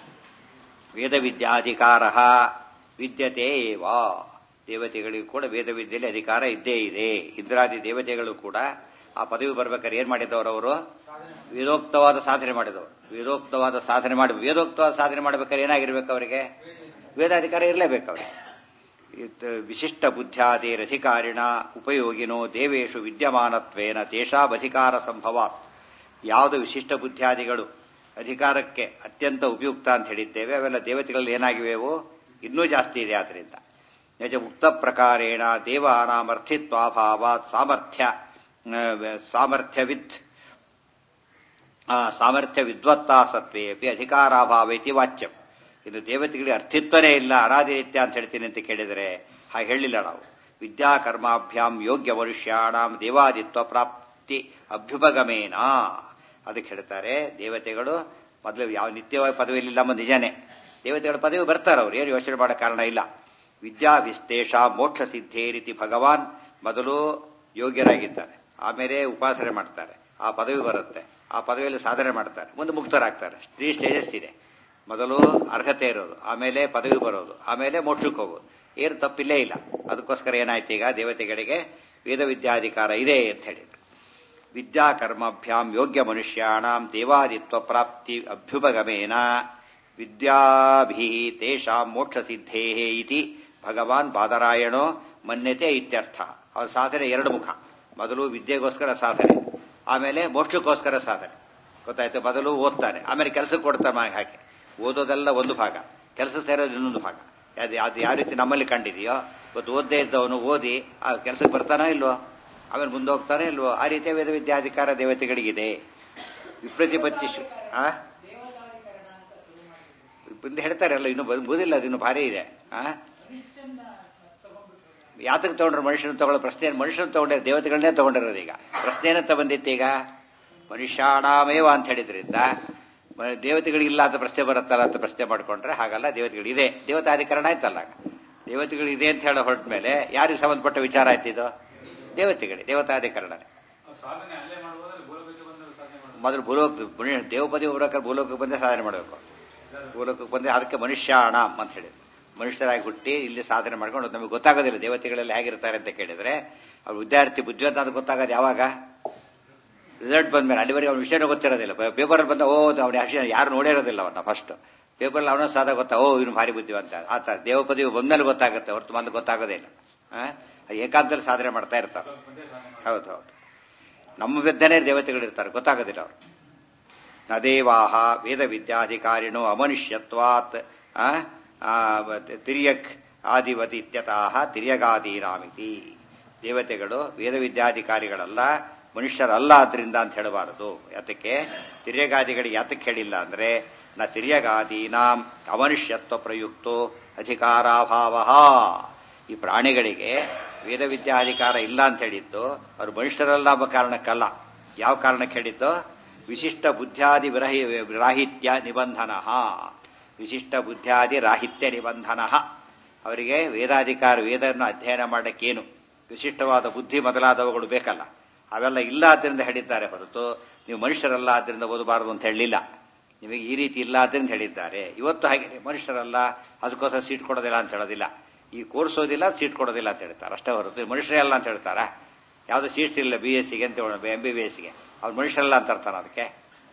ವೇದ ವಿದ್ಯಾಧಿಕಾರ ವಿದ್ಯತೆ ವಾ ದೇವತೆಗಳಿಗೂ ಕೂಡ ವೇದ ವಿದ್ಯೆಯಲ್ಲಿ ಅಧಿಕಾರ ಇದ್ದೇ ಇದೆ ಇಂದ್ರಾದಿ ದೇವತೆಗಳು ಕೂಡ ಆ ಪದವಿ ಬರ್ಬೇಕಾದ್ರೆ ಏನ್ ಮಾಡಿದವರು ಅವರು ವೇದೋಕ್ತವಾದ ಸಾಧನೆ ಮಾಡಿದವರು ವೇದೋಕ್ತವಾದ ಸಾಧನೆ ಮಾಡಿ ವೇದೋಕ್ತವಾದ ಸಾಧನೆ ಮಾಡ್ಬೇಕಾದ್ರೆ ಏನಾಗಿರ್ಬೇಕು ಅವರಿಗೆ ವೇದಾಧಿಕಾರ ಇರಲೇಬೇಕು ಅವರಿಗೆ ವಿಶಿಷ್ಟ ಬುದ್ಧ್ಯಾದಿರಧಿಕಾರಿಣ ಉಪಯೋಗಿನೋ ದೇವೇಶು ವಿದ್ಯಮಾನತ್ವೇನ ತೇಷಾಬಧಿಕಾರ ಸಂಭವಾತ್ ಯಾವುದು ವಿಶಿಷ್ಟ ಬುದ್ಧ್ಯಾದಿಗಳು ಅಧಿಕಾರಕ್ಕೆ ಅತ್ಯಂತ ಉಪಯುಕ್ತ ಅಂತ ಹೇಳಿದ್ದೇವೆ ಅವೆಲ್ಲ ದೇವತೆಗಳಲ್ಲಿ ಏನಾಗಿವೆವು ಇನ್ನೂ ಜಾಸ್ತಿ ಇದೆ ಆದ್ರಿಂದ ನಿಜ ಮುಕ್ತ ಪ್ರಕಾರೇಣ ದೇವಾನಾಮರ್ಥಿತ್ವಾಭಾವಾತ್ ಸಾಮರ್ಥ್ಯ ಸಾಮರ್ಥ್ಯವಿತ್ ಸಾಮರ್ಥ್ಯ ವಿದ್ವತ್ತಾ ಸತ್ವೇ ಅಪಿ ಅಧಿಕಾರಾಭಾವ ಇತಿ ವಾಚ್ಯಂ ಇನ್ನು ದೇವತೆಗಳಿಗೆ ಅರ್ಥಿತ್ವನೇ ಇಲ್ಲ ಅನಾದಿನಿತ್ಯ ಅಂತ ಹೇಳ್ತೀನಿ ಅಂತ ಕೇಳಿದರೆ ಹಾಗೆ ಹೇಳಿಲ್ಲ ನಾವು ವಿದ್ಯಾಕರ್ಮಾಭ್ಯಾಂ ಯೋಗ್ಯ ಮನುಷ್ಯಾಣಾಂ ದೇವಾದಿತ್ವ ಪ್ರಾಪ್ತಿ ಅಭ್ಯುಪಗಮೇನ ಅದಕ್ಕೆ ಹೇಳ್ತಾರೆ ದೇವತೆಗಳು ಮೊದಲು ಯಾವ ನಿತ್ಯವಾಗಿ ಪದವಿಯಲ್ಲಿಲ್ಲ ಎಂಬ ನಿಜನೇ ದೇವತೆಗಳ ಪದವಿ ಬರ್ತಾರೆ ಅವ್ರು ಏನು ಯೋಚನೆ ಮಾಡೋ ಕಾರಣ ಇಲ್ಲ ವಿದ್ಯಾವಿಸ್ತೇಷ ಮೋಕ್ಷ ಸಿದ್ಧೇ ರೀತಿ ಭಗವಾನ್ ಮೊದಲು ಯೋಗ್ಯರಾಗಿದ್ದಾರೆ ಆಮೇಲೆ ಉಪಾಸನೆ ಮಾಡ್ತಾರೆ ಆ ಪದವಿ ಬರುತ್ತೆ ಆ ಪದವಿಯಲ್ಲಿ ಸಾಧನೆ ಮಾಡ್ತಾರೆ ಮುಂದೆ ಮುಕ್ತರಾಗ್ತಾರೆ ತ್ರೀ ಸ್ಟೇಜಸ್ ಇದೆ ಮೊದಲು ಅರ್ಹತೆ ಇರೋದು ಆಮೇಲೆ ಪದವಿ ಬರೋದು ಆಮೇಲೆ ಮೋಕ್ಷಕ್ಕೆ ಹೋಗೋದು ಏನು ತಪ್ಪಿಲ್ಲೇ ಇಲ್ಲ ಅದಕ್ಕೋಸ್ಕರ ಏನಾಯ್ತು ಈಗ ದೇವತೆಗಳಿಗೆ ವೇದ ವಿದ್ಯಾಧಿಕಾರ ಇದೆ ಅಂತ ಹೇಳಿದ್ರು ವಿದ್ಯಾಕರ್ಮಾಭ್ಯಾಂ ಯೋಗ್ಯ ಮನುಷ್ಯಾಣಾಂ ದೇವಾದಿತ್ವ ಪ್ರಾಪ್ತಿ ಅಭ್ಯುಪಗಮೇನ ವಿದ್ಯಾಭಿ ತೇಷಾಂ ಮೋಕ್ಷ ಸಿದ್ಧೇ ಇತಿ ಭಗವಾನ್ ಬಾದರಾಯಣೋ ಮನ್ಯತೆ ಇತ್ಯರ್ಥ ಅವರ ಸಾಧನೆ ಎರಡು ಮುಖ ಮೊದಲು ವಿದ್ಯೆಗೋಸ್ಕರ ಸಾಧನೆ ಆಮೇಲೆ ಮೋಕ್ಷಕ್ಕೋಸ್ಕರ ಸಾಧನೆ ಗೊತ್ತಾಯ್ತು ಮೊದಲು ಓದ್ತಾನೆ ಆಮೇಲೆ ಕೆಲಸಕ್ಕೆ ಕೊಡ್ತಾನೆ ಹಾಗೆ ಓದೋದೆಲ್ಲ ಒಂದು ಭಾಗ ಕೆಲಸ ಸೇರೋದು ಇನ್ನೊಂದು ಭಾಗ ಅದು ಅದು ಯಾವ ರೀತಿ ನಮ್ಮಲ್ಲಿ ಕಂಡಿದೆಯೋ ಇವತ್ತು ಓದ್ದೇ ಇದ್ದವನು ಓದಿ ಆ ಕೆಲಸಕ್ಕೆ ಬರ್ತಾನೋ ಇಲ್ವೋ ಆಮೇಲೆ ಮುಂದೆ ಹೋಗ್ತಾನೆ ಇಲ್ವೋ ಆ ರೀತಿಯ ವೇದ ವಿದ್ಯಾಧಿಕಾರ ದೇವತೆಗಳಿಗಿದೆ ವಿಪ್ರತಿಪತ್ತಿ ಶು- ಆ ಮುಂದೆ ಹೇಳ್ತಾರಲ್ಲ ಇನ್ನು ಬಂದಿಲ್ಲ ಅದು ಇನ್ನು ಭಾರಿ ಇದೆ ಆ ಯಾತಕ್ಕೆ ತಗೊಂಡ್ರು ಮನುಷ್ಯನ ತಗೊಳ್ಳೋ ಪ್ರಶ್ನೆ ಮನುಷ್ಯನ ತಗೊಂಡ್ರೆ ದೇವತೆಗಳನ್ನೇ ತಗೊಂಡಿರೋದು ಈಗ ಪ್ರಶ್ನೆ ಏನಂತ ಬಂದಿತ್ತು ಈಗ ಮನುಷ್ಯಾಣಾಮೇವ ಅಂತ ಹೇಳಿದ್ರಿಂದ ಮ- ದೇವತೆಗಳಿಲ್ಲ ಅಂತ ಪ್ರಶ್ನೆ ಬರುತ್ತಲ್ಲ ಅಂತ ಪ್ರಶ್ನೆ ಮಾಡ್ಕೊಂಡ್ರೆ ಹಾಗಲ್ಲ ದೇವತೆಗಳಿದೆ ದೇವತಾಧಿಕರಣ ಆಯ್ತಲ್ಲ ಆಗ. ದೇವತೆಗಳಿದೆ ಅಂತ ಹೇಳೋ ಹೊರಟ ಮೇಲೆ ಯಾರಿಗೆ ಸಂಬಂಧಪಟ್ಟ ವಿಚಾರ ಆಯ್ತಿದು ದೇವತೆಗಳೇ ದೇವತಾಧಿಕರಣನೇ ಸಾಧನೆ ಅಲ್ಲೇ ಮಾಡ್ಬೋದ್ರೆ ಗೋಲಕಕ್ಕೆ ಬಂದ್ರೆ ಸಾಧನೆ ಮಾಡ್ಬೋದು ಮೊದಲು ಭೂಲೋಕ ದೇವಪದಿ ಹೋಗ್ಬೇಕಾದ್ರೆ ಭೂಲೋಕಕ್ಕೆ ಬಂದೇ ಸಾಧನೆ ಮಾಡಬೇಕು ಭೂಲೋಕಕ್ಕೆ ಬಂದ್ರೆ ಅದಕ್ಕೆ ಮನುಷ್ಯಾಣ ಅಂತ ಹೇಳಿದ್ರು ಮನುಷ್ಯರಾಗಿ ಹುಟ್ಟಿ ಇಲ್ಲಿ ಸಾಧನೆ ಮಾಡ್ಕೊಂಡು ನಮಗೆ ಗೊತ್ತಾಗೋದಿಲ್ಲ ದೇವತೆಗಳೆಲ್ಲ ಹೇಗಿರ್ತಾರೆ ಅಂತ ಕೇಳಿದ್ರೆ ಅವ್ರು ವಿದ್ಯಾರ್ಥಿ ಬುದ್ಧಿವಂತ ಅಂತ ಗೊತ್ತಾಗೋದು ಯಾವಾಗ ರಿಸಲ್ಟ್ ಬಂದ್ಮೇಲೆ ಅಲ್ಲಿವರೆಗೆ ಅವ್ನ ವಿಷಯನೂ ಗೊತ್ತಿರೋದಿಲ್ಲ ಪೇಪರಲ್ಲಿ ಬಂದ ಓ ಅವ್ನ ವಿಷಯ ಯಾರು ನೋಡಿರೋದಿಲ್ಲ ಅವನ್ನ ಫಸ್ಟ್ ಪೇಪರಲ್ಲಿ ಅವನ ಸಾಧ ಗೊತ್ತಾ ಓ ಇವನು ಭಾರಿ ಬುದ್ಧಿವಂತ ಆ ಥರ ದೇವಪದಿ ಬಂದ್ಮೇಲೆ ಗೊತ್ತಾಗುತ್ತೆ ಹೊರತು ಮೊದಲು ಗೊತ್ತಾಗೋದೇ ಇಲ್ಲ ಆ? ಏಕಾಂತದಲ್ಲಿ ಸಾಧನೆ ಮಾಡ್ತಾ ಇರ್ತಾರೆ ಹೌದು ಹೌದು ನಮ್ಮ ವಿದ್ಯನೇ ದೇವತೆಗಳಿರ್ತಾರೆ ಗೊತ್ತಾಗೋದಿಲ್ಲ ಅವರು ನ ದೇವಾಹ ವೇದ ವಿದ್ಯಾಧಿಕಾರಿಣೋ ಅಮನುಷ್ಯತ್ವಾತ್ ಆ, ಆ, ಮತ್ತೆ ತಿರ್ಯಕ್ ಆದಿವತಿ ಇತ್ಯತಃ ತಿರ್ಯಗಾದೀನಾಮಿತಿ ದೇವತೆಗಳು ವೇದ ವಿದ್ಯಾಧಿಕಾರಿಗಳಲ್ಲ ಮನುಷ್ಯರಲ್ಲ ಆದ್ರಿಂದ ಅಂತ ಹೇಳಬಾರದು ಯಾತಕ್ಕೆ ತಿರ್ಯಗಾದಿಗಳಿಗೆ ಯಾತಕ್ಕೆ ಹೇಳಿಲ್ಲ ಅಂದ್ರೆ ನ ತಿರ್ಯಗಾದೀನಾಂ ಅಮನುಷ್ಯತ್ವ ಪ್ರಯುಕ್ತೋ ಅಧಿಕಾರಾಭಾವ ಈ ಪ್ರಾಣಿಗಳಿಗೆ ವೇದ ವಿದ್ಯಾಧಿಕಾರ ಇಲ್ಲ ಅಂತ ಹೇಳಿದ್ದು ಅವರು ಮನುಷ್ಯರಲ್ಲ ಎಂಬ ಕಾರಣಕ್ಕಲ್ಲ ಯಾವ ಕಾರಣಕ್ಕೆ ಹೇಳಿದ್ದು ವಿಶಿಷ್ಟ ಬುದ್ಧ್ಯಾದಿ ವಿರಹಿ ರಾಹಿತ್ಯ ನಿಬಂಧನ ವಿಶಿಷ್ಟ ಬುದ್ಧ್ಯಾದಿ ರಾಹಿತ್ಯ ನಿಬಂಧನ ಅವರಿಗೆ ವೇದಾಧಿಕಾರ ವೇದವನ್ನು ಅಧ್ಯಯನ ಮಾಡಕ್ಕೇನು ವಿಶಿಷ್ಟವಾದ ಬುದ್ಧಿ ಮೊದಲಾದವುಗಳು ಬೇಕಲ್ಲ ಅವೆಲ್ಲ ಇಲ್ಲ ಆದ್ದರಿಂದ ಹೇಳಿದ್ದಾರೆ ಹೊರತು ನೀವು ಮನುಷ್ಯರಲ್ಲ ಆದ್ದರಿಂದ ಓದಬಾರದು ಅಂತ ಹೇಳಲಿಲ್ಲ ನಿಮಗೆ ಈ ರೀತಿ ಇಲ್ಲ ಆದ್ದರಿಂದ ಹೇಳಿದ್ದಾರೆ ಇವತ್ತು ಹಾಗೆ ಮನುಷ್ಯರಲ್ಲ ಅದಕ್ಕೋಸ್ಕರ ಸೀಟ್ ಕೊಡೋದಿಲ್ಲ ಅಂತ ಹೇಳೋದಿಲ್ಲ ಈ ಕೋರ್ಸ್ ಓದಿಲ್ಲ ಸೀಟ್ ಕೊಡೋದಿಲ್ಲ ಅಂತ ಹೇಳ್ತಾರೆ ಅಷ್ಟೇ ಹೊರತು ನೀವು ಮನುಷ್ಯರೇ ಅಲ್ಲ ಅಂತ ಹೇಳ್ತಾರಾ ಯಾವುದೋ ಸೀಟ್ಸ್ ಇಲ್ಲ ಬಿ ಎಸ್ ಸಿಗೆ ಅಂತ ಎಂ ಬಿ ಬಿ ಎಸ್ಗೆ ಅವ್ರು ಮನುಷ್ಯರಲ್ಲ ಅಂತ ಅರ್ಥನ ಅದಕ್ಕೆ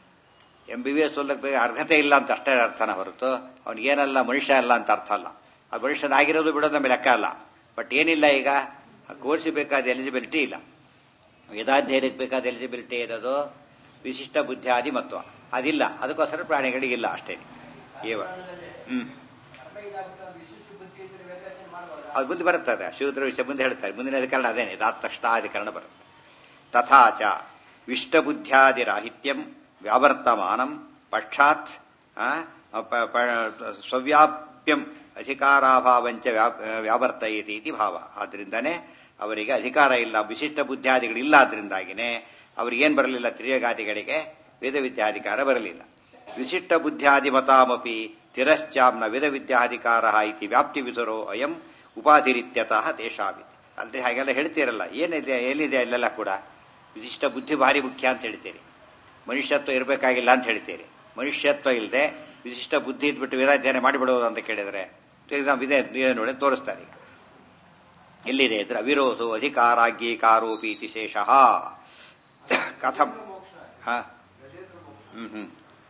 ಎಂ ಬಿ ಬಿ ಎಸ್ ಓದಕ್ಕೆ ಬೇಕು ಅರ್ಹತೆ ಇಲ್ಲ ಅಂತ ಅಷ್ಟೇ ಅರ್ಥನ ಹೊರತು ಅವನಿಗೇನಲ್ಲ ಮನುಷ್ಯ ಅಲ್ಲ ಅಂತ ಅರ್ಥ ಅಲ್ಲ ಆ ಮನುಷ್ಯನಾಗಿರೋದು ಬಿಡೋದು ನಮಗೆ ಲೆಕ್ಕ ಅಲ್ಲ ಬಟ್ ಏನಿಲ್ಲ ಈಗ ಆ ಕೋರ್ಸಿಗೆ ಬೇಕಾದ ಎಲಿಜಿಬಿಲಿಟಿ ಇಲ್ಲ ವೇದಾಧ್ಯಯನಕ್ಕೆ ಬೇಕಾದ ಎಲಿಜಿಬಿಲಿಟಿ ಇರೋದು ವಿಶಿಷ್ಟ ಬುದ್ಧಿಯಾದಿ ಮತ್ವ ಅದಿಲ್ಲ ಅದಕ್ಕೋಸ್ಕರ ಪ್ರಾಣಿಗಳಿಗಿಲ್ಲ ಅಷ್ಟೇ ಏವ ಹ್ಮ್ ಅದು ಮುಂದೆ ಬರುತ್ತದೆ ಶಿವದ್ರ ವಿಷಯ ಮುಂದೆ ಹೇಳ್ತಾರೆ ಮುಂದಿನ ಅಧಿಕರಣ ಅದೇನೆ ಇದಾದ ತಕ್ಷಣ ಆ ಅಧಿಕರಣ ಬರುತ್ತೆ ತಥಾಚ ವಿಷ್ಟಬುದ್ಧ್ಯಾದಿರಾಹಿತ್ಯಂ ವ್ಯಾವರ್ತಮಾನಂ ಪಕ್ಷಾತ್ ಆ, ಪ- ಪ- ಸ್ವವ್ಯಾಪ್ಯಂ ಅಧಿಕಾರಾಭಾವಂಚ ವ್ಯಾ- ವ್ಯಾವರ್ತಯತಿ ಇತಿ ಭಾವ ಆದ್ರಿಂದನೇ ಅವರಿಗೆ ಅಧಿಕಾರ ಇಲ್ಲ ವಿಶಿಷ್ಟ ಬುದ್ಧಿಯಾದಿಗಳಿಲ್ಲ ಆದ್ರಿಂದಾಗಿನೇ ಅವ್ರಿಗೇನ್ ಬರಲಿಲ್ಲ ತಿರ್ಯಗಾದಿಗಳಿಗೆ ವೇದ ವಿದ್ಯಾಧಿಕಾರ ಬರಲಿಲ್ಲ ವಿಶಿಷ್ಟ ಬುದ್ಧಿಯಾದಿ ಮತಾಮಪಿ ತಿರಶ್ಚಾಂನ ವೇದ ವಿದ್ಯಾಧಿಕಾರ ಇತಿ ವ್ಯಾಪ್ತಿ ವಿಧರೋ ಅಯಂ ಉಪಾಧಿರಿತ್ಯತಃ ತೇಷಾವಿ ಅಲ್ಲದೆ ಹಾಗೆಲ್ಲ ಹೇಳ್ತೀರಲ್ಲ ಏನಿದೆ ಏನಿದೆ ಅಲ್ಲೆಲ್ಲ ಕೂಡ ವಿಶಿಷ್ಟ ಬುದ್ಧಿ ಭಾರಿ ಮುಖ್ಯ ಅಂತ ಹೇಳ್ತೀರಿ ಮನುಷ್ಯತ್ವ ಇರಬೇಕಾಗಿಲ್ಲ ಅಂತ ಹೇಳ್ತೀರಿ ಮನುಷ್ಯತ್ವ ಇಲ್ಲದೆ ವಿಶಿಷ್ಟ ಬುದ್ಧಿ ಇದ್ಬಿಟ್ಟು ವೇದಾಧ್ಯಯನ ಮಾಡಿಬಿಡೋದು ಅಂತ ಕೇಳಿದ್ರೆ ಎಕ್ಸಾಮ್ ಇದೆ ಇದೆ ನೋಡಿ ತೋರಿಸ್ತಾರೆ ಈಗ ಎಲ್ಲಿದೆ ಅಂದ್ರೆ ಅವಿರೋಧೋ ಅಧಿಕಾರಾಗ್ಯೀಕಾರೋಪಿ ಇತಿ ಶೇಷಃ ಕಥಂ ಹಾ ಹ್ಮ್ ಹ್ಮ್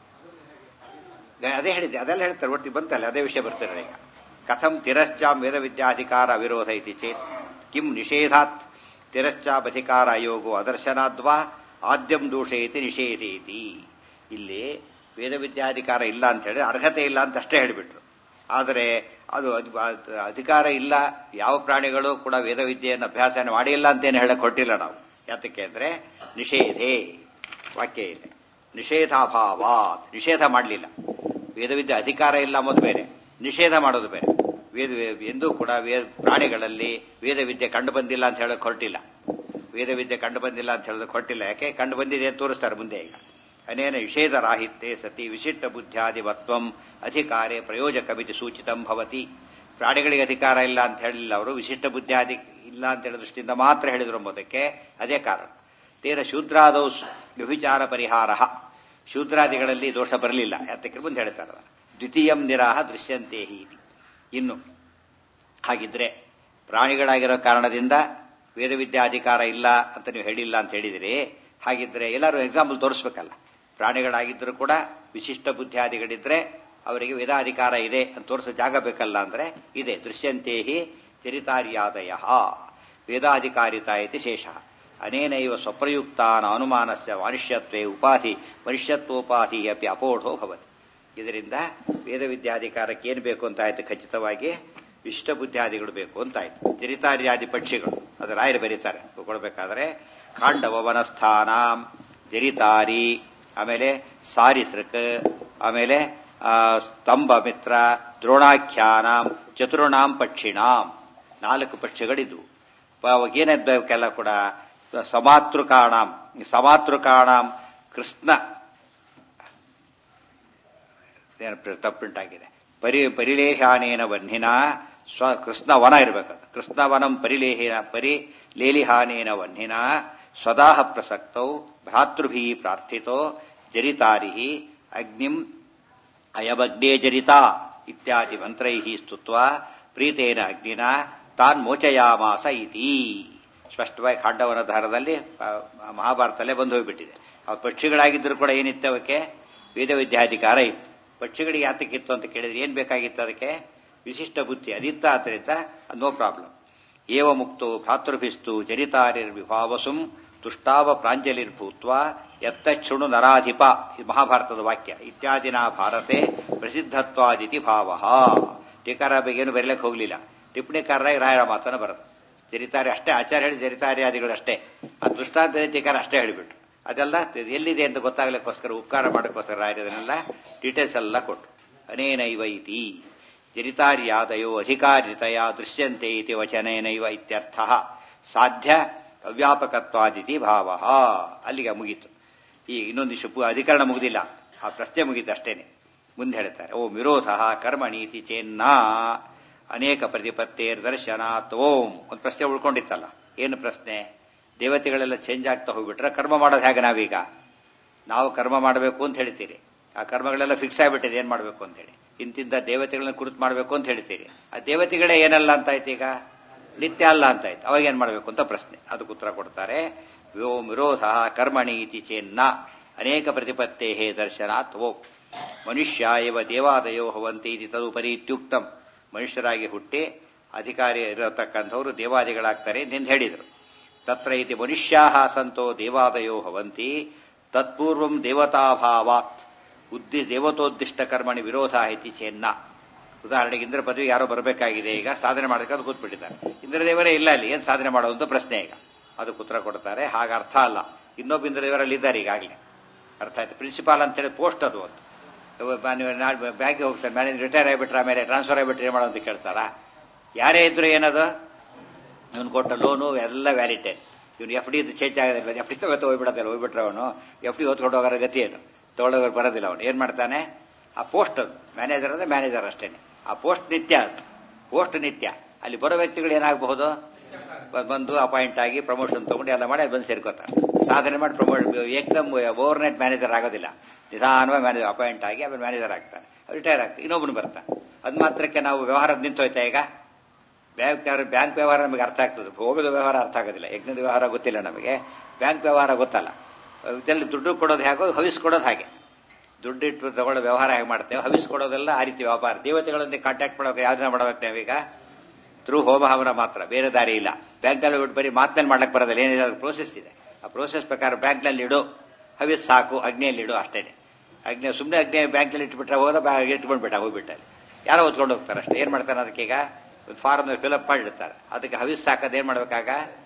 ಅದೇ ಹೇಳಿದ್ದೆ ಅದೆಲ್ಲ ಹೇಳ್ತಾರೆ ಒಟ್ಟು ಬಂತಲ್ಲ ಅದೇ ವಿಷಯ ಬರ್ತಾರೆ ಈಗ ಕಥಂ ತಿರಶ್ಚಾಂ ವೇದ ವಿದ್ಯಾಧಿಕಾರ ವಿರೋಧ ಇತಿ ಚೇತ್ ಕಿಂ ನಿಷೇಧಾತ್ ತಿರಶ್ಚಾಪಧಿಕಾರ ಯೋಗೋ ಅದರ್ಶನಾದ್ವಾ ಆದ್ಯಂ ದೂಷೇತಿ ನಿಷೇಧೇತಿ ಇಲ್ಲಿ ವೇದ ವಿದ್ಯಾಧಿಕಾರ ಇಲ್ಲ ಅಂತ ಹೇಳಿ ಅರ್ಹತೆ ಇಲ್ಲ ಅಂತ ಅಷ್ಟೇ ಹೇಳಿಬಿಟ್ರು ಆದರೆ ಅದು ಅದ್- ಅದ್- ಅಧಿಕಾರ ಇಲ್ಲ ಯಾವ ಪ್ರಾಣಿಗಳು ಕೂಡ ವೇದ ವಿದ್ಯೆಯನ್ನು ಅಭ್ಯಾಸ ಮಾಡಿಲ್ಲ ಅಂತೇನು ಹೇಳಕ್ ಹೊರಟಿಲ್ಲ ನಾವು ಯಾತಕ್ಕೆ ಅಂದ್ರೆ ನಿಷೇಧೆ ವಾಕ್ಯ ಇದೆ ನಿಷೇಧಾಭಾವ ನಿಷೇಧ ಮಾಡಲಿಲ್ಲ ವೇದವಿದ್ಯೆ ಅಧಿಕಾರ ಇಲ್ಲ ಅನ್ನೋದು ಬೇರೆ ನಿಷೇಧ ಮಾಡೋದು ಬೇರೆ ವೇದ ಎಂದೂ ಕೂಡ ವೇದ ಪ್ರಾಣಿಗಳಲ್ಲಿ ವೇದವಿದ್ಯೆ ಕಂಡು ಬಂದಿಲ್ಲ ಅಂತ ಹೇಳೋಕೆ ಹೊರಟಿಲ್ಲ ವೇದವಿದ್ಯೆ ಕಂಡು ಬಂದಿಲ್ಲ ಅಂತ ಹೇಳೋದಕ್ಕೆ ಹೊರಟಿಲ್ಲ ಯಾಕೆ ಕಂಡು ಬಂದಿದೆ ಅಂತ ತೋರಿಸ್ತಾರೆ ಮುಂದೆ ಈಗ ಅನೇನ ನಿಷೇಧ ರಾಹಿತ್ಯೆ ಸತಿ ವಿಶಿಷ್ಟ ಬುದ್ಧ್ಯಾದಿವತ್ವಂ ಅಧಿಕಾರೇ ಪ್ರಯೋಜಕಮಿತಿ ಸೂಚಿತಂ ಭವತಿ ಪ್ರಾಣಿಗಳಿಗೆ ಅಧಿಕಾರ ಇಲ್ಲ ಅಂತ ಹೇಳಿಲ್ಲ ಅವರು ವಿಶಿಷ್ಟ ಬುದ್ಧ್ಯಾದಿ ಇಲ್ಲ ಅಂತ ಹೇಳೋ ದೃಷ್ಟಿಯಿಂದ ಮಾತ್ರ ಹೇಳಿದ್ರು ಎಂಬುದಕ್ಕೆ ಅದೇ ಕಾರಣ ತೇನ ಶೂದ್ರಾದೌ ವ್ಯಭಿಚಾರ ಪರಿಹಾರ ಶೂದ್ರಾದಿಗಳಲ್ಲಿ ದೋಷ ಬರಲಿಲ್ಲ ಯಾತಕ್ಕೆ ಮುಂದೆ ಹೇಳ್ತಾರೆ ದ್ವಿತೀಯಂ ನಿರಾಹ ದೃಶ್ಯಂತೆ ಹೀತಿ ಇನ್ನು ಹಾಗಿದ್ರೆ ಪ್ರಾಣಿಗಳಾಗಿರೋ ಕಾರಣದಿಂದ ವೇದವಿದ್ಯಾಧಿಕಾರ ಇಲ್ಲ ಅಂತ ನೀವು ಹೇಳಿಲ್ಲ ಅಂತ ಹೇಳಿದಿರಿ ಹಾಗಿದ್ರೆ ಎಲ್ಲರೂ ಎಕ್ಸಾಂಪಲ್ ತೋರಿಸ್ಬೇಕಲ್ಲ ಪ್ರಾಣಿಗಳಾಗಿದ್ದರೂ ಕೂಡ ವಿಶಿಷ್ಟ ಬುದ್ಧಿಯಾದಿಗಳಿದ್ರೆ ಅವರಿಗೆ ವೇದಾಧಿಕಾರ ಇದೆ ಅಂತ ತೋರಿಸೋ ಜಾಗ ಬೇಕಲ್ಲ ಅಂದ್ರೆ ಇದೆ ದೃಶ್ಯಂತೇಹಿ ಚರಿತಾರ್ಯಾದಯ ವೇದಾಧಿಕಾರಿತ ಇತಿ ಶೇಷ ಅನೇನೈವ ಸ್ವಪ್ರಯುಕ್ತಾನ ಅನುಮಾನಸ್ಯ ಮನುಷ್ಯತ್ವೇ ಉಪಾಧಿ ಮನುಷ್ಯತ್ವೋಪಾಧಿ ಅಪಿ ಅಪೋಢೋ ಭವತಿ ಇದರಿಂದ ವೇದ ವಿದ್ಯಾಧಿಕಾರಕ್ಕೆ ಏನು ಬೇಕು ಅಂತ ಆಯ್ತು ಖಚಿತವಾಗಿ ಇಷ್ಟ ಬುದ್ಧಾದಿಗಳು ಬೇಕು ಅಂತ ಆಯ್ತು ಜರಿತಾರ್ಯಾದಿ ಪಕ್ಷಿಗಳು ಅದು ರಾಯರು ಬರೀತಾರೆ ಕೊಡಬೇಕಾದ್ರೆ ಖಾಂಡವ ವನಸ್ಥಾನ ಜರಿತಾರಿ ಆಮೇಲೆ ಸಾರಿಸೃಕ್ ಆಮೇಲೆ ಸ್ತಂಭ ಮಿತ್ರ ದ್ರೋಣಾಖ್ಯಾನಾಂ ಚತುರ್ಣಾಂ ಪಕ್ಷಿಣಾಂ ನಾಲ್ಕು ಪಕ್ಷಿಗಳಿದ್ವು ಏನಿದ್ದವಕ್ಕೆಲ್ಲ ಕೂಡ ಸಮಾತೃಕಾಣಾಂ ಸಮಾತೃಕಾಣಾಂ ಕೃಷ್ಣ ತಪ್ಪುಂಟಾಗಿದೆ ಪರಿ ಪರಿಲೇಹಾನೇನ ವನ್ಹಿನ ಸ್ವ ಕೃಷ್ಣ ವನ ಇರಬೇಕದು ಕೃಷ್ಣ ವನಂ ಪರಿಲೇಹಿನ ಪರಿ ಲೇಲಿಹಾನೇನ ವನ್ಹಿನ ಸ್ವದಾಹ ಪ್ರಸಕ್ತೌ ಭ್ರಾತೃಭಿ ಪ್ರಾರ್ಥಿತೋ ಜರಿತಾರಿ ಅಗ್ನಿಂ ಅಯವಗ್ನೇ ಜರಿತಾ ಇತ್ಯಾದಿ ಮಂತ್ರೈ ಸ್ತುತ್ವ ಪ್ರೀತೇನ ಅಗ್ನಿನ ತಾನ್ ಮೋಚಯಾಮಾಸ ಇತಿ ಸ್ಪಷ್ಟವಾಗಿ ಖಾಂಡವನ ದಾರದಲ್ಲಿ ಮಹಾಭಾರತಲ್ಲೇ ಬಂದು ಹೋಗ್ಬಿಟ್ಟಿದೆ ಆ ಪಕ್ಷಿಗಳಾಗಿದ್ದರೂ ಕೂಡ ಏನಿತ್ತು ಅವಕ್ಕೆ ವೇದ ವಿದ್ಯಾಧಿಕಾರ ಇತ್ತು ಪಕ್ಷಿಗಳಿಗೆ ಯಾತಕ್ಕಿತ್ತು ಅಂತ ಕೇಳಿದ್ರೆ ಏನ್ ಬೇಕಾಗಿತ್ತು ಅದಕ್ಕೆ ವಿಶಿಷ್ಟ ಬುದ್ಧಿ ಅದಿತ್ತ ಆದ್ರಿಂದ ನೋ ಪ್ರಾಬ್ಲಮ್ ಏವ ಮುಕ್ತೋ ಭ್ರಾತೃಭಿಸ್ತು ಜರಿತಾರಿರ್ವಿಭಾವಸುಂ ತುಷ್ಟಾವ ಪ್ರಾಂಜಲಿರ್ಭೂತ್ವ ಎತ್ತ ಶೃಣು ನರಾಧಿಪ ಮಹಾಭಾರತದ ವಾಕ್ಯ ಇತ್ಯಾದಿನ ಭಾರತೆ ಪ್ರಸಿದ್ಧತ್ವಾದಿತಿ ಭಾವ ಟೀಕಾರ ಬಗ್ಗೆನು ಬರೀಲಕ್ಕೆ ಹೋಗ್ಲಿಲ್ಲ ಟಿಪ್ಪಣಿಕಾರರಾಗಿ ರಾಯರ ಮಾತನ್ನು ಬರುತ್ತೆ ಜರಿತಾರೆ ಅಷ್ಟೇ ಆಚಾರ್ಯ ಹೇಳಿ ಜರಿತಾರ್ಯಾದಿಗಳು ಅಷ್ಟೇ ಆ ದೃಷ್ಟಾಂತ ಟೀಕಾರ ಅಷ್ಟೇ ಹೇಳಿಬಿಟ್ರು ಅದೆಲ್ಲ ಎಲ್ಲಿದೆ ಅಂತ ಗೊತ್ತಾಗ್ಲಿಕ್ಕೋಸ್ಕರ ಉಪಕಾರ ಮಾಡೋಕ್ಕೋಸ್ಕರ ರಾಯರದನ್ನೆಲ್ಲ ಡೀಟೇಲ್ಸ್ ಎಲ್ಲ ಕೊಟ್ಟು ಅನೇನೈವ ಇತಿ ಜರಿತಾರ್ಯಾದಯೋ ಅಧಿಕಾರಿತಯ ದೃಶ್ಯಂತೆ ಇತಿ ವಚನೇನೈವ ಇತ್ಯರ್ಥ ಸಾಧ್ಯ ಅವ್ಯಾಪಕತ್ವಾದಿತಿ ಭಾವ ಅಲ್ಲಿಗೆ ಮುಗೀತು ಈ ಇನ್ನೊಂದಿಷ್ಟು ಅಧಿಕರಣ ಮುಗಿದಿಲ್ಲ ಆ ಪ್ರಶ್ನೆ ಮುಗೀತು ಅಷ್ಟೇನೆ ಮುಂದೆ ಹೇಳ್ತಾರೆ ಓಂ ವಿರೋಧ ಕರ್ಮಣೀತಿ ಚೇನ್ನ ಅನೇಕ ಪ್ರತಿಪತ್ತೇರ್ ದರ್ಶನಾತ್ ಓಂ ಒಂದು ಪ್ರಶ್ನೆ ಉಳ್ಕೊಂಡಿತ್ತಲ್ಲ ಏನು ಪ್ರಶ್ನೆ ದೇವತೆಗಳೆಲ್ಲ ಚೇಂಜ್ ಆಗ್ತಾ ಹೋಗ್ಬಿಟ್ರೆ ಕರ್ಮ ಮಾಡೋದು ಹೇಗೆ ನಾವೀಗ ನಾವು ಕರ್ಮ ಮಾಡಬೇಕು ಅಂತ ಹೇಳ್ತೀರಿ ಆ ಕರ್ಮಗಳೆಲ್ಲ ಫಿಕ್ಸ್ ಆಗಿಬಿಟ್ಟಿದೆ ಏನ್ ಮಾಡಬೇಕು ಅಂತ ಹೇಳಿ ಇಂತಿಂತ ದೇವತೆಗಳನ್ನ ಕುರಿತು ಮಾಡಬೇಕು ಅಂತ ಹೇಳ್ತೀರಿ ಆ ದೇವತೆಗಳೇ ಏನಲ್ಲ ಅಂತ ಆಯ್ತು ಈಗ ನಿತ್ಯ ಅಲ್ಲ ಅಂತ ಆಯ್ತು ಅವಾಗ ಏನ್ ಮಾಡಬೇಕು ಅಂತ ಪ್ರಶ್ನೆ ಅದಕ್ಕೆ ಉತ್ತರ ಕೊಡ್ತಾರೆ ಓಂ ವಿರೋಧ ಕರ್ಮಣಿ ಇತಿ ಚೇನ್ನ ಅನೇಕ ಪ್ರತಿಪತ್ತೇ ಹೇ ದರ್ಶನಾತ್ ಓಂ ಮನುಷ್ಯ ಇವ ದೇವಾದಯೋ ಭವಂತಿ ಇತಿ ತದುಪರಿ ಇತ್ಯುಕ್ತಂ ಮನುಷ್ಯರಾಗಿ ಹುಟ್ಟಿ ಅಧಿಕಾರಿ ಇರತಕ್ಕಂಥವ್ರು ದೇವಾದಿಗಳಾಗ್ತಾರೆ ಎಂದು ಹೇಳಿದರು ತತ್ರ ಇತಿ ಮನುಷ್ಯಾ ಸಂತೋ ದೇವಾದಯೋ ಭವಂತಿ ತತ್ಪೂರ್ವಂ ದೇವತಾಭಾವಾತ್ ಉದ್ದಿ ದೇವತೋದ್ದಿಷ್ಟ ಕರ್ಮಣಿ ವಿರೋಧ ಇತಿ ಚೇನ್ನ ಉದಾಹರಣೆಗೆ ಇಂದ್ರ ಪದವಿ ಯಾರೋ ಬರಬೇಕಾಗಿದೆ ಈಗ ಸಾಧನೆ ಮಾಡೋದಕ್ಕೆ ಕೂತ್ಬಿಟ್ಟಿದ್ದಾರೆ ಇಂದ್ರದೇವರೇ ಇಲ್ಲ ಅಲ್ಲಿ ಏನ್ ಸಾಧನೆ ಮಾಡೋದು ಪ್ರಶ್ನೆ ಈಗ ಅದಕ್ಕೆ ಉತ್ತರ ಕೊಡ್ತಾರೆ ಹಾಗ ಅರ್ಥ ಅಲ್ಲ ಇನ್ನೊಬ್ಬ ಇಂದ್ರದೇವರಲ್ಲಿ ಇದ್ದಾರೆ ಈಗಾಗಲೇ ಅರ್ಥ ಆಯ್ತು ಪ್ರಿನ್ಸಿಪಾಲ್ ಅಂತ ಹೇಳಿ ಪೋಸ್ಟ್ ಅದು ಒಂದು ನೀವು ಬ್ಯಾಂಕಿಗೆ ಹೋಗ್ತಾರೆ ಮ್ಯಾನೇಜ್ ರಿಟೈರ್ ಆಗಿಬಿಟ್ರೆ ಆಮೇಲೆ ಟ್ರಾನ್ಸ್ಫರ್ ಆಗಿಬಿಟ್ರೆ ಏನು ಮಾಡೋ ಅಂತ ಕೇಳ್ತಾರಾ ಯಾರೇ ಇದ್ರು ಏನದು ಇವನು ಕೊಟ್ಟ ಲೋನು ಎಲ್ಲ ವ್ಯಾಲಿಟೇ ಇವನು ಎಫ್ ಡಿ ಚೇಂಜ್ ಆಗೋದಿಲ್ಲ ಎಫ್ ಡಿ ತಗೋತ ಹೋಗ್ಬಿಡೋದಿಲ್ಲ ಹೋಗ್ಬಿಟ್ರೆ ಅವನು ಎಫ್ ಡಿ ಹೊತ್ಕೊಂಡು ಹೋಗೋರ ಗತಿ ಏನು ತಗೊಳ್ಳೋರು ಬರೋದಿಲ್ಲ ಅವನು ಏನ್ ಮಾಡ್ತಾನೆ ಆ ಪೋಸ್ಟ್ ಅದು ಮ್ಯಾನೇಜರ್ ಅಂದ್ರೆ ಮ್ಯಾನೇಜರ್ ಅಷ್ಟೇನೆ ಆ ಪೋಸ್ಟ್ ನಿತ್ಯ ಅದು ಪೋಸ್ಟ್ ನಿತ್ಯ ಅಲ್ಲಿ ಬರೋ ವ್ಯಕ್ತಿಗಳು ಏನಾಗಬಹುದು ಬಂದು ಅಪಾಯಿಂಟ್ ಆಗಿ ಪ್ರಮೋಷನ್ ತಗೊಂಡು ಎಲ್ಲ ಮಾಡಿ ಬಂದು ಸೇರ್ಕೋತಾರೆ ಸಾಧನೆ ಮಾಡಿ ಪ್ರಮೋಟ್ ಏಕದಮ್ ಓವರ್ ನೈಟ್ ಮ್ಯಾನೇಜರ್ ಆಗೋದಿಲ್ಲ ನಿಧಾನವಾಗಿ ಮ್ಯಾನೇಜರ್ ಅಪಾಯಿಂಟ್ ಆಗಿ ಆಮೇಲೆ ಮ್ಯಾನೇಜರ್ ಆಗ್ತಾನೆ ರಿಟೈರ್ ಆಗ್ತಾನೆ ಇನ್ನೊಬ್ಬನು ಬರ್ತಾನೆ ಅದ್ ಮಾತ್ರಕ್ಕೆ ನಾವು ವ್ಯವಹಾರ ನಿಂತೋಯ್ತಾ ಈಗ ಬ್ಯಾಂಕ್ ಬ್ಯಾಂಕ್ ವ್ಯವಹಾರ ನಮಗೆ ಅರ್ಥ ಆಗ್ತದೆ ಹೋಗೋದು ವ್ಯವಹಾರ ಅರ್ಥ ಆಗೋದಿಲ್ಲ ಯಜ್ಞದ ವ್ಯವಹಾರ ಗೊತ್ತಿಲ್ಲ ನಮಗೆ ಬ್ಯಾಂಕ್ ವ್ಯವಹಾರ ಗೊತ್ತಲ್ಲ ಇದರಲ್ಲಿ ದುಡ್ಡು ಕೊಡೋದು ಹೇಗೋ ಹವಿಸ್ ಕೊಡೋದು ಹಾಗೆ ದುಡ್ಡು ಇಟ್ಟು ತಗೊಳ್ಳೋ ವ್ಯವಹಾರ ಹೇಗೆ ಮಾಡ್ತೇವೆ ಹವಿಸ್ ಕೊಡೋದೆಲ್ಲ ಆ ರೀತಿ ವ್ಯಾಪಾರ ದೇವತೆಗಳೊಂದಿಗೆ ಕಾಂಟ್ಯಾಕ್ಟ್ ಮಾಡೋಕೆ ಯಾವ್ದನ್ನ ಮಾಡ್ಬೇಕು ನಾವೀಗ ಥ್ರೂ ಹೋಮ ಹವನ ಮಾತ್ರ ಬೇರೆ ದಾರಿ ಇಲ್ಲ ಬ್ಯಾಂಕ್ನಲ್ಲಿ ಬಿಟ್ಟು ಬರೀ ಮಾತಲ್ಲಿ ಮಾಡ್ಲಕ್ಕೆ ಬರೋದಿಲ್ಲ ಏನಿದೆ ಅದು ಪ್ರೋಸೆಸ್ ಇದೆ ಆ ಪ್ರೋಸೆಸ್ ಪ್ರಕಾರ ಬ್ಯಾಂಕ್ನಲ್ಲಿ ಇಡು ಹವಿಸ್ ಸಾಕು ಅಗ್ನಿಯಲ್ಲಿ ಇಡು ಅಷ್ಟೇನೆ ಅಗ್ನಿ ಸುಮ್ಮನೆ ಅಗ್ನಿ ಬ್ಯಾಂಕ್ನಲ್ಲಿ ಇಟ್ಬಿಟ್ರೆ ಹೋದ ಇಟ್ಕೊಂಡ್ಬಿಟ್ಟ ಹೋಗ್ಬಿಟ್ಟಲ್ಲಿ ಯಾರೋ ಓದ್ಕೊಂಡು ಹೋಗ್ತಾರೆ ಅಷ್ಟೇ ಏನ್ ಮಾಡ್ತಾರೆ ಅದಕ್ಕೆ ಈಗ ಒಂದು ಫಾರ್ಮ್ ಫಿಲಪ್ ಮಾಡಿರ್ತಾರೆ ಅದಕ್ಕೆ ಹವಿಸ್ ಸಾಕೋದು ಏನ್ ಮಾಡ್ಬೇಕಾಗ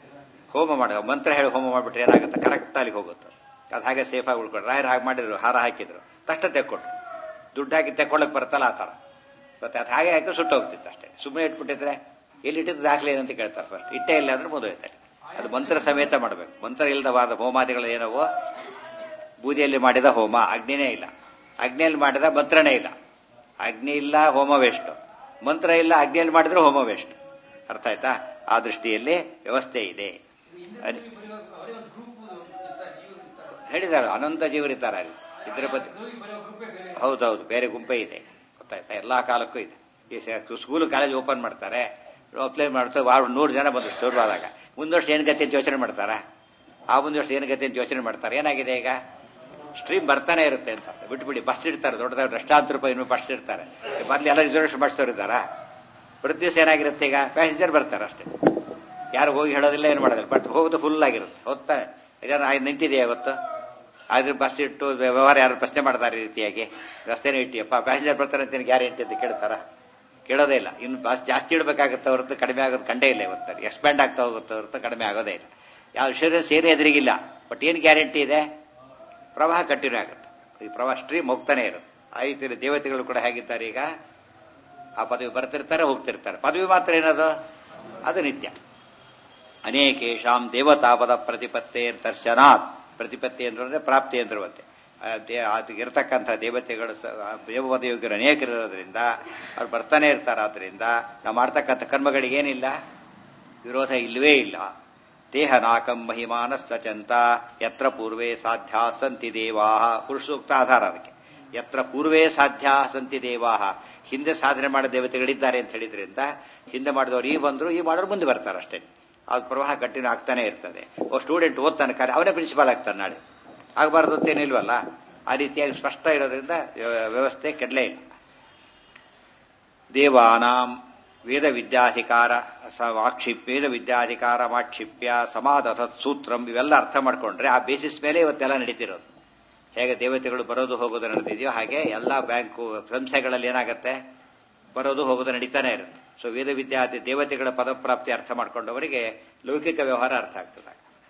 ಹೋಮ ಮಾಡ ಮಂತ್ರ ಹೇಳಿ ಹೋಮ ಮಾಡ್ಬಿಟ್ರೆ ಏನಾಗುತ್ತೆ ಕರೆಕ್ಟ್ ಅಲ್ಲಿಗೆ ಹೋಗುತ್ತೆ ಅದು ಹಾಗೆ ಸೇಫ್ ಆಗಿ ಉಳ್ಕೊಂಡು ರಾಯರು ಹಾಗೆ ಮಾಡಿದ್ರು ಹಾರ ಹಾಕಿದ್ರು ತಕ್ಷಣ ತೆಕ್ಕೊಟ್ರು ದುಡ್ಡು ಹಾಕಿ ತಗೊಳಕ್ ಬರ್ತಲ್ಲ ಆ ಥರ ಮತ್ತೆ ಅದು ಹಾಗೆ ಹಾಕಿ ಸುಟ್ಟು ಹೋಗ್ತಿತ್ತು ಅಷ್ಟೇ ಸುಮ್ಮನೆ ಇಟ್ಬಿಟ್ಟಿದ್ರೆ ಎಲ್ಲಿ ಇಟ್ಟಿದ್ದು ದಾಖಲೆ ಏನಂತ ಕೇಳ್ತಾರೆ ಫಸ್ಟ್ ಇಟ್ಟೇ ಇಲ್ಲ ಅಂದ್ರೆ ಮುಂದುವರಿತಾರೆ ಅದು ಮಂತ್ರ ಸಮೇತ ಮಾಡಬೇಕು ಮಂತ್ರ ಇಲ್ಲದವಾದ ಹೋಮಾದಿಗಳು ಏನವೋ ಬೂದಿಯಲ್ಲಿ ಮಾಡಿದ ಹೋಮ ಅಗ್ನಿನೇ ಇಲ್ಲ ಅಗ್ನಿಯಲ್ಲಿ ಮಾಡಿದ ಮಂತ್ರನೇ ಇಲ್ಲ ಅಗ್ನಿ ಇಲ್ಲ ಹೋಮ ವೇಸ್ಟ್ ಮಂತ್ರ ಇಲ್ಲ ಅಗ್ನಿಯಲ್ಲಿ ಮಾಡಿದ್ರೆ ಹೋಮ ವೇಸ್ಟ್ ಅರ್ಥ ಆಯ್ತಾ ಆ ದೃಷ್ಟಿಯಲ್ಲಿ ವ್ಯವಸ್ಥೆ ಇದೆ ಅದ್- ಹೇಳಿದ್ದಾರೆ ಅನಂತ ಜೀವರಿದ್ದಾರೆ ಅಲ್ಲಿ ಇದ್ರ ಬಗ್ಗೆ ಹೌದೌದು ಬೇರೆ ಗುಂಪೆ ಇದೆ ಗೊತ್ತಾಯ್ತಾ ಎಲ್ಲಾ ಕಾಲಕ್ಕೂ ಇದೆ ಈ ಸ್ಕೂಲ್ ಕಾಲೇಜ್ ಓಪನ್ ಮಾಡ್ತಾರೆ ಅಪ್ಲೈ ಮಾಡ್ತಾರೆ ವಾರ ನೂರು ಜನ ಬಂದು ಶುರುವಾದಾಗ ಮುಂದ್ ವರ್ಷ ಏನ್ ಗತಿ ಅಂತ ಯೋಚನೆ ಮಾಡ್ತಾರ ಆ ಮುಂದ್ ವರ್ಷ ಏನ್ ಗತಿ ಅಂತ ಯೋಚನೆ ಮಾಡ್ತಾರೆ ಏನಾಗಿದೆ ಈಗ ಸ್ಟ್ರೀಮ್ ಬರ್ತಾನೆ ಇರುತ್ತೆ ಅಂತ ಬಿಟ್ಬಿಡಿ ಬಸ್ ಇಡ್ತಾರೆ ದೊಡ್ಡದಾಗಿ ಲಕ್ಷಾಂತರ ರೂಪಾಯಿ ಬಸ್ ಇಡ್ತಾರೆ ಮೊದ್ಲು ಎಲ್ಲ ರಿಸರ್ವೇಷನ್ ಮಾಡಿಸ್ತವ್ರು ಇದ್ದಾರಾ ಪ್ರತಿ ದಿವಸ ಏನಾಗಿರುತ್ತೆ ಈಗ ಪ್ಯಾಸೆಂಜರ್ ಬರ್ತಾರೆ ಅಷ್ಟೇ ಯಾರು ಹೋಗಿ ಹೇಳೋದಿಲ್ಲ ಏನು ಮಾಡೋದಿಲ್ಲ ಬಟ್ ಹೋಗೋದು ಫುಲ್ ಆಗಿರುತ್ತೆ ಹೋಗ್ತಾನೆ ಇದೇನು ಆಯ್ತು ನಿಂತಿದೆಯಾ ಇವತ್ತು ಆದ್ರೆ ಬಸ್ ಇಟ್ಟು ವ್ಯವಹಾರ ಯಾರು ಪ್ರಶ್ನೆ ಮಾಡ್ತಾರೆ ಈ ರೀತಿಯಾಗಿ ರಸ್ತೆನೇ ಇಟ್ಟಿಯಪ್ಪ ಪ್ಯಾಸೆಂಜರ್ ಬರ್ತಾರೆ ಅಂತ ಗ್ಯಾರಂಟಿ ಅಂತ ಕೇಳ್ತಾರ ಕೇಳೋದೇ ಇಲ್ಲ ಇನ್ನು ಬಸ್ ಜಾಸ್ತಿ ಇಡಬೇಕಾಗುತ್ತೆ ಹೊರತು ಕಡಿಮೆ ಆಗೋದು ಕಂಡೇ ಇಲ್ಲ ಇವತ್ತು ಎಕ್ಸ್ಪ್ಯಾಂಡ್ ಆಗ್ತಾ ಹೋಗುತ್ತೆ ಹೊರತು ಕಡಿಮೆ ಆಗೋದೇ ಇಲ್ಲ ಯಾವ ಇನ್ಶೂರೆನ್ಸ್ ಏನೇ ಎದುರಿಗಿಲ್ಲ ಬಟ್ ಏನು ಗ್ಯಾರಂಟಿ ಇದೆ ಪ್ರವಾಹ ಕಂಟಿನ್ಯೂ ಆಗುತ್ತೆ ಈ ಪ್ರವಾಹ ಸ್ಟ್ರೀಮ್ ಹೋಗ್ತಾನೆ ಇರುತ್ತೆ ಆ ರೀತಿ ದೇವತೆಗಳು ಕೂಡ ಹೇಗಿದ್ದಾರೆ ಈಗ ಆ ಪದವಿ ಬರ್ತಿರ್ತಾರೆ ಹೋಗ್ತಿರ್ತಾರೆ ಪದವಿ ಮಾತ್ರ ಏನದು ಅದು ನಿತ್ಯ ಅನೇಕೇಶಾಂ ದೇವತಾಪದ ಪ್ರತಿಪತ್ತೆ ದರ್ಶನಾತ್ ಪ್ರತಿಪತ್ತಿ ಅಂದ್ರೆ ಪ್ರಾಪ್ತಿ ಅಂದ್ರವಂತೆ ಅದಕ್ಕೆ ಇರತಕ್ಕಂಥ ದೇವತೆಗಳು ದೇವಪದ ಯೋಗ್ಯರು ಅನೇಕರಿರೋದ್ರಿಂದ ಅವ್ರು ಬರ್ತಾನೆ ಇರ್ತಾರೆ ಆದ್ರಿಂದ ನಾವು ಮಾಡ್ತಕ್ಕಂಥ ಕರ್ಮಗಳಿಗೇನಿಲ್ಲ ವಿರೋಧ ಇಲ್ಲವೇ ಇಲ್ಲ ದೇಹ ನಾಕಂ ಮಹಿಮಾನ ಸಚಂತ ಯತ್ರ ಪೂರ್ವೇ ಸಾಧ್ಯ ಸಂತಿ ದೇವಾ ಪುರುಷೋಕ್ತ ಆಧಾರ ಅದಕ್ಕೆ ಯತ್ರ ಪೂರ್ವೇ ಸಾಧ್ಯ ಸಂತಿ ದೇವಾ ಹಿಂದೆ ಸಾಧನೆ ಮಾಡೋ ದೇವತೆಗಳಿದ್ದಾರೆ ಅಂತ ಹೇಳಿದ್ರಿಂದ ಹಿಂದೆ ಮಾಡಿದವರು ಈ ಬಂದ್ರು ಈ ಮಾಡೋರು ಮುಂದೆ ಬರ್ತಾರೆ ಅಷ್ಟೇ ಅದು ಪ್ರವಾಹ ಕಂಟಿನ್ಯೂ ಆಗ್ತಾನೆ ಇರ್ತದೆ ಓ ಸ್ಟೂಡೆಂಟ್ ಓದ್ತಾನೆ ಕಾರ್ಯ ಅವನೇ ಪ್ರಿನ್ಸಿಪಾಲ್ ಆಗ್ತಾನೆ ನಾಳೆ ಆಗಬಾರ್ದು ಅಂತೇನಿಲ್ವಲ್ಲ ಆ ರೀತಿಯಾಗಿ ಸ್ಪಷ್ಟ ಇರೋದ್ರಿಂದ ವ್ಯವಸ್ಥೆ ಕೆಡಲೇ ಇಲ್ಲ ದೇವಾನಾಂ ವೇದ ವಿದ್ಯಾಧಿಕಾರ ಆಕ್ಷಿಪ್ ವೇದ ವಿದ್ಯಾಧಿಕಾರ ಮಾಕ್ಷಿಪ್ಯ ಸಮಾಧತ ಸೂತ್ರಂ ಇವೆಲ್ಲ ಅರ್ಥ ಮಾಡ್ಕೊಂಡ್ರೆ ಆ ಬೇಸಿಸ್ ಮೇಲೆ ಇವತ್ತೆಲ್ಲ ನಡೀತಿರೋದು ಹೇಗೆ ದೇವತೆಗಳು ಬರೋದು ಹೋಗೋದು ನಡೆದಿದೆಯೋ ಹಾಗೆ ಎಲ್ಲ ಬ್ಯಾಂಕು ಸಂಸ್ಥೆಗಳಲ್ಲಿ ಏನಾಗುತ್ತೆ ಬರೋದು ಹೋಗೋದು ನಡೀತಾನೆ ಇರುತ್ತೆ ಸೊ ವೇದ ವಿದ್ಯಾರ್ಥಿ ದೇವತೆಗಳ ಪದಪ್ರಾಪ್ತಿ ಅರ್ಥ ಮಾಡ್ಕೊಂಡವರಿಗೆ ಲೌಕಿಕ ವ್ಯವಹಾರ ಅರ್ಥ ಆಗ್ತದೆ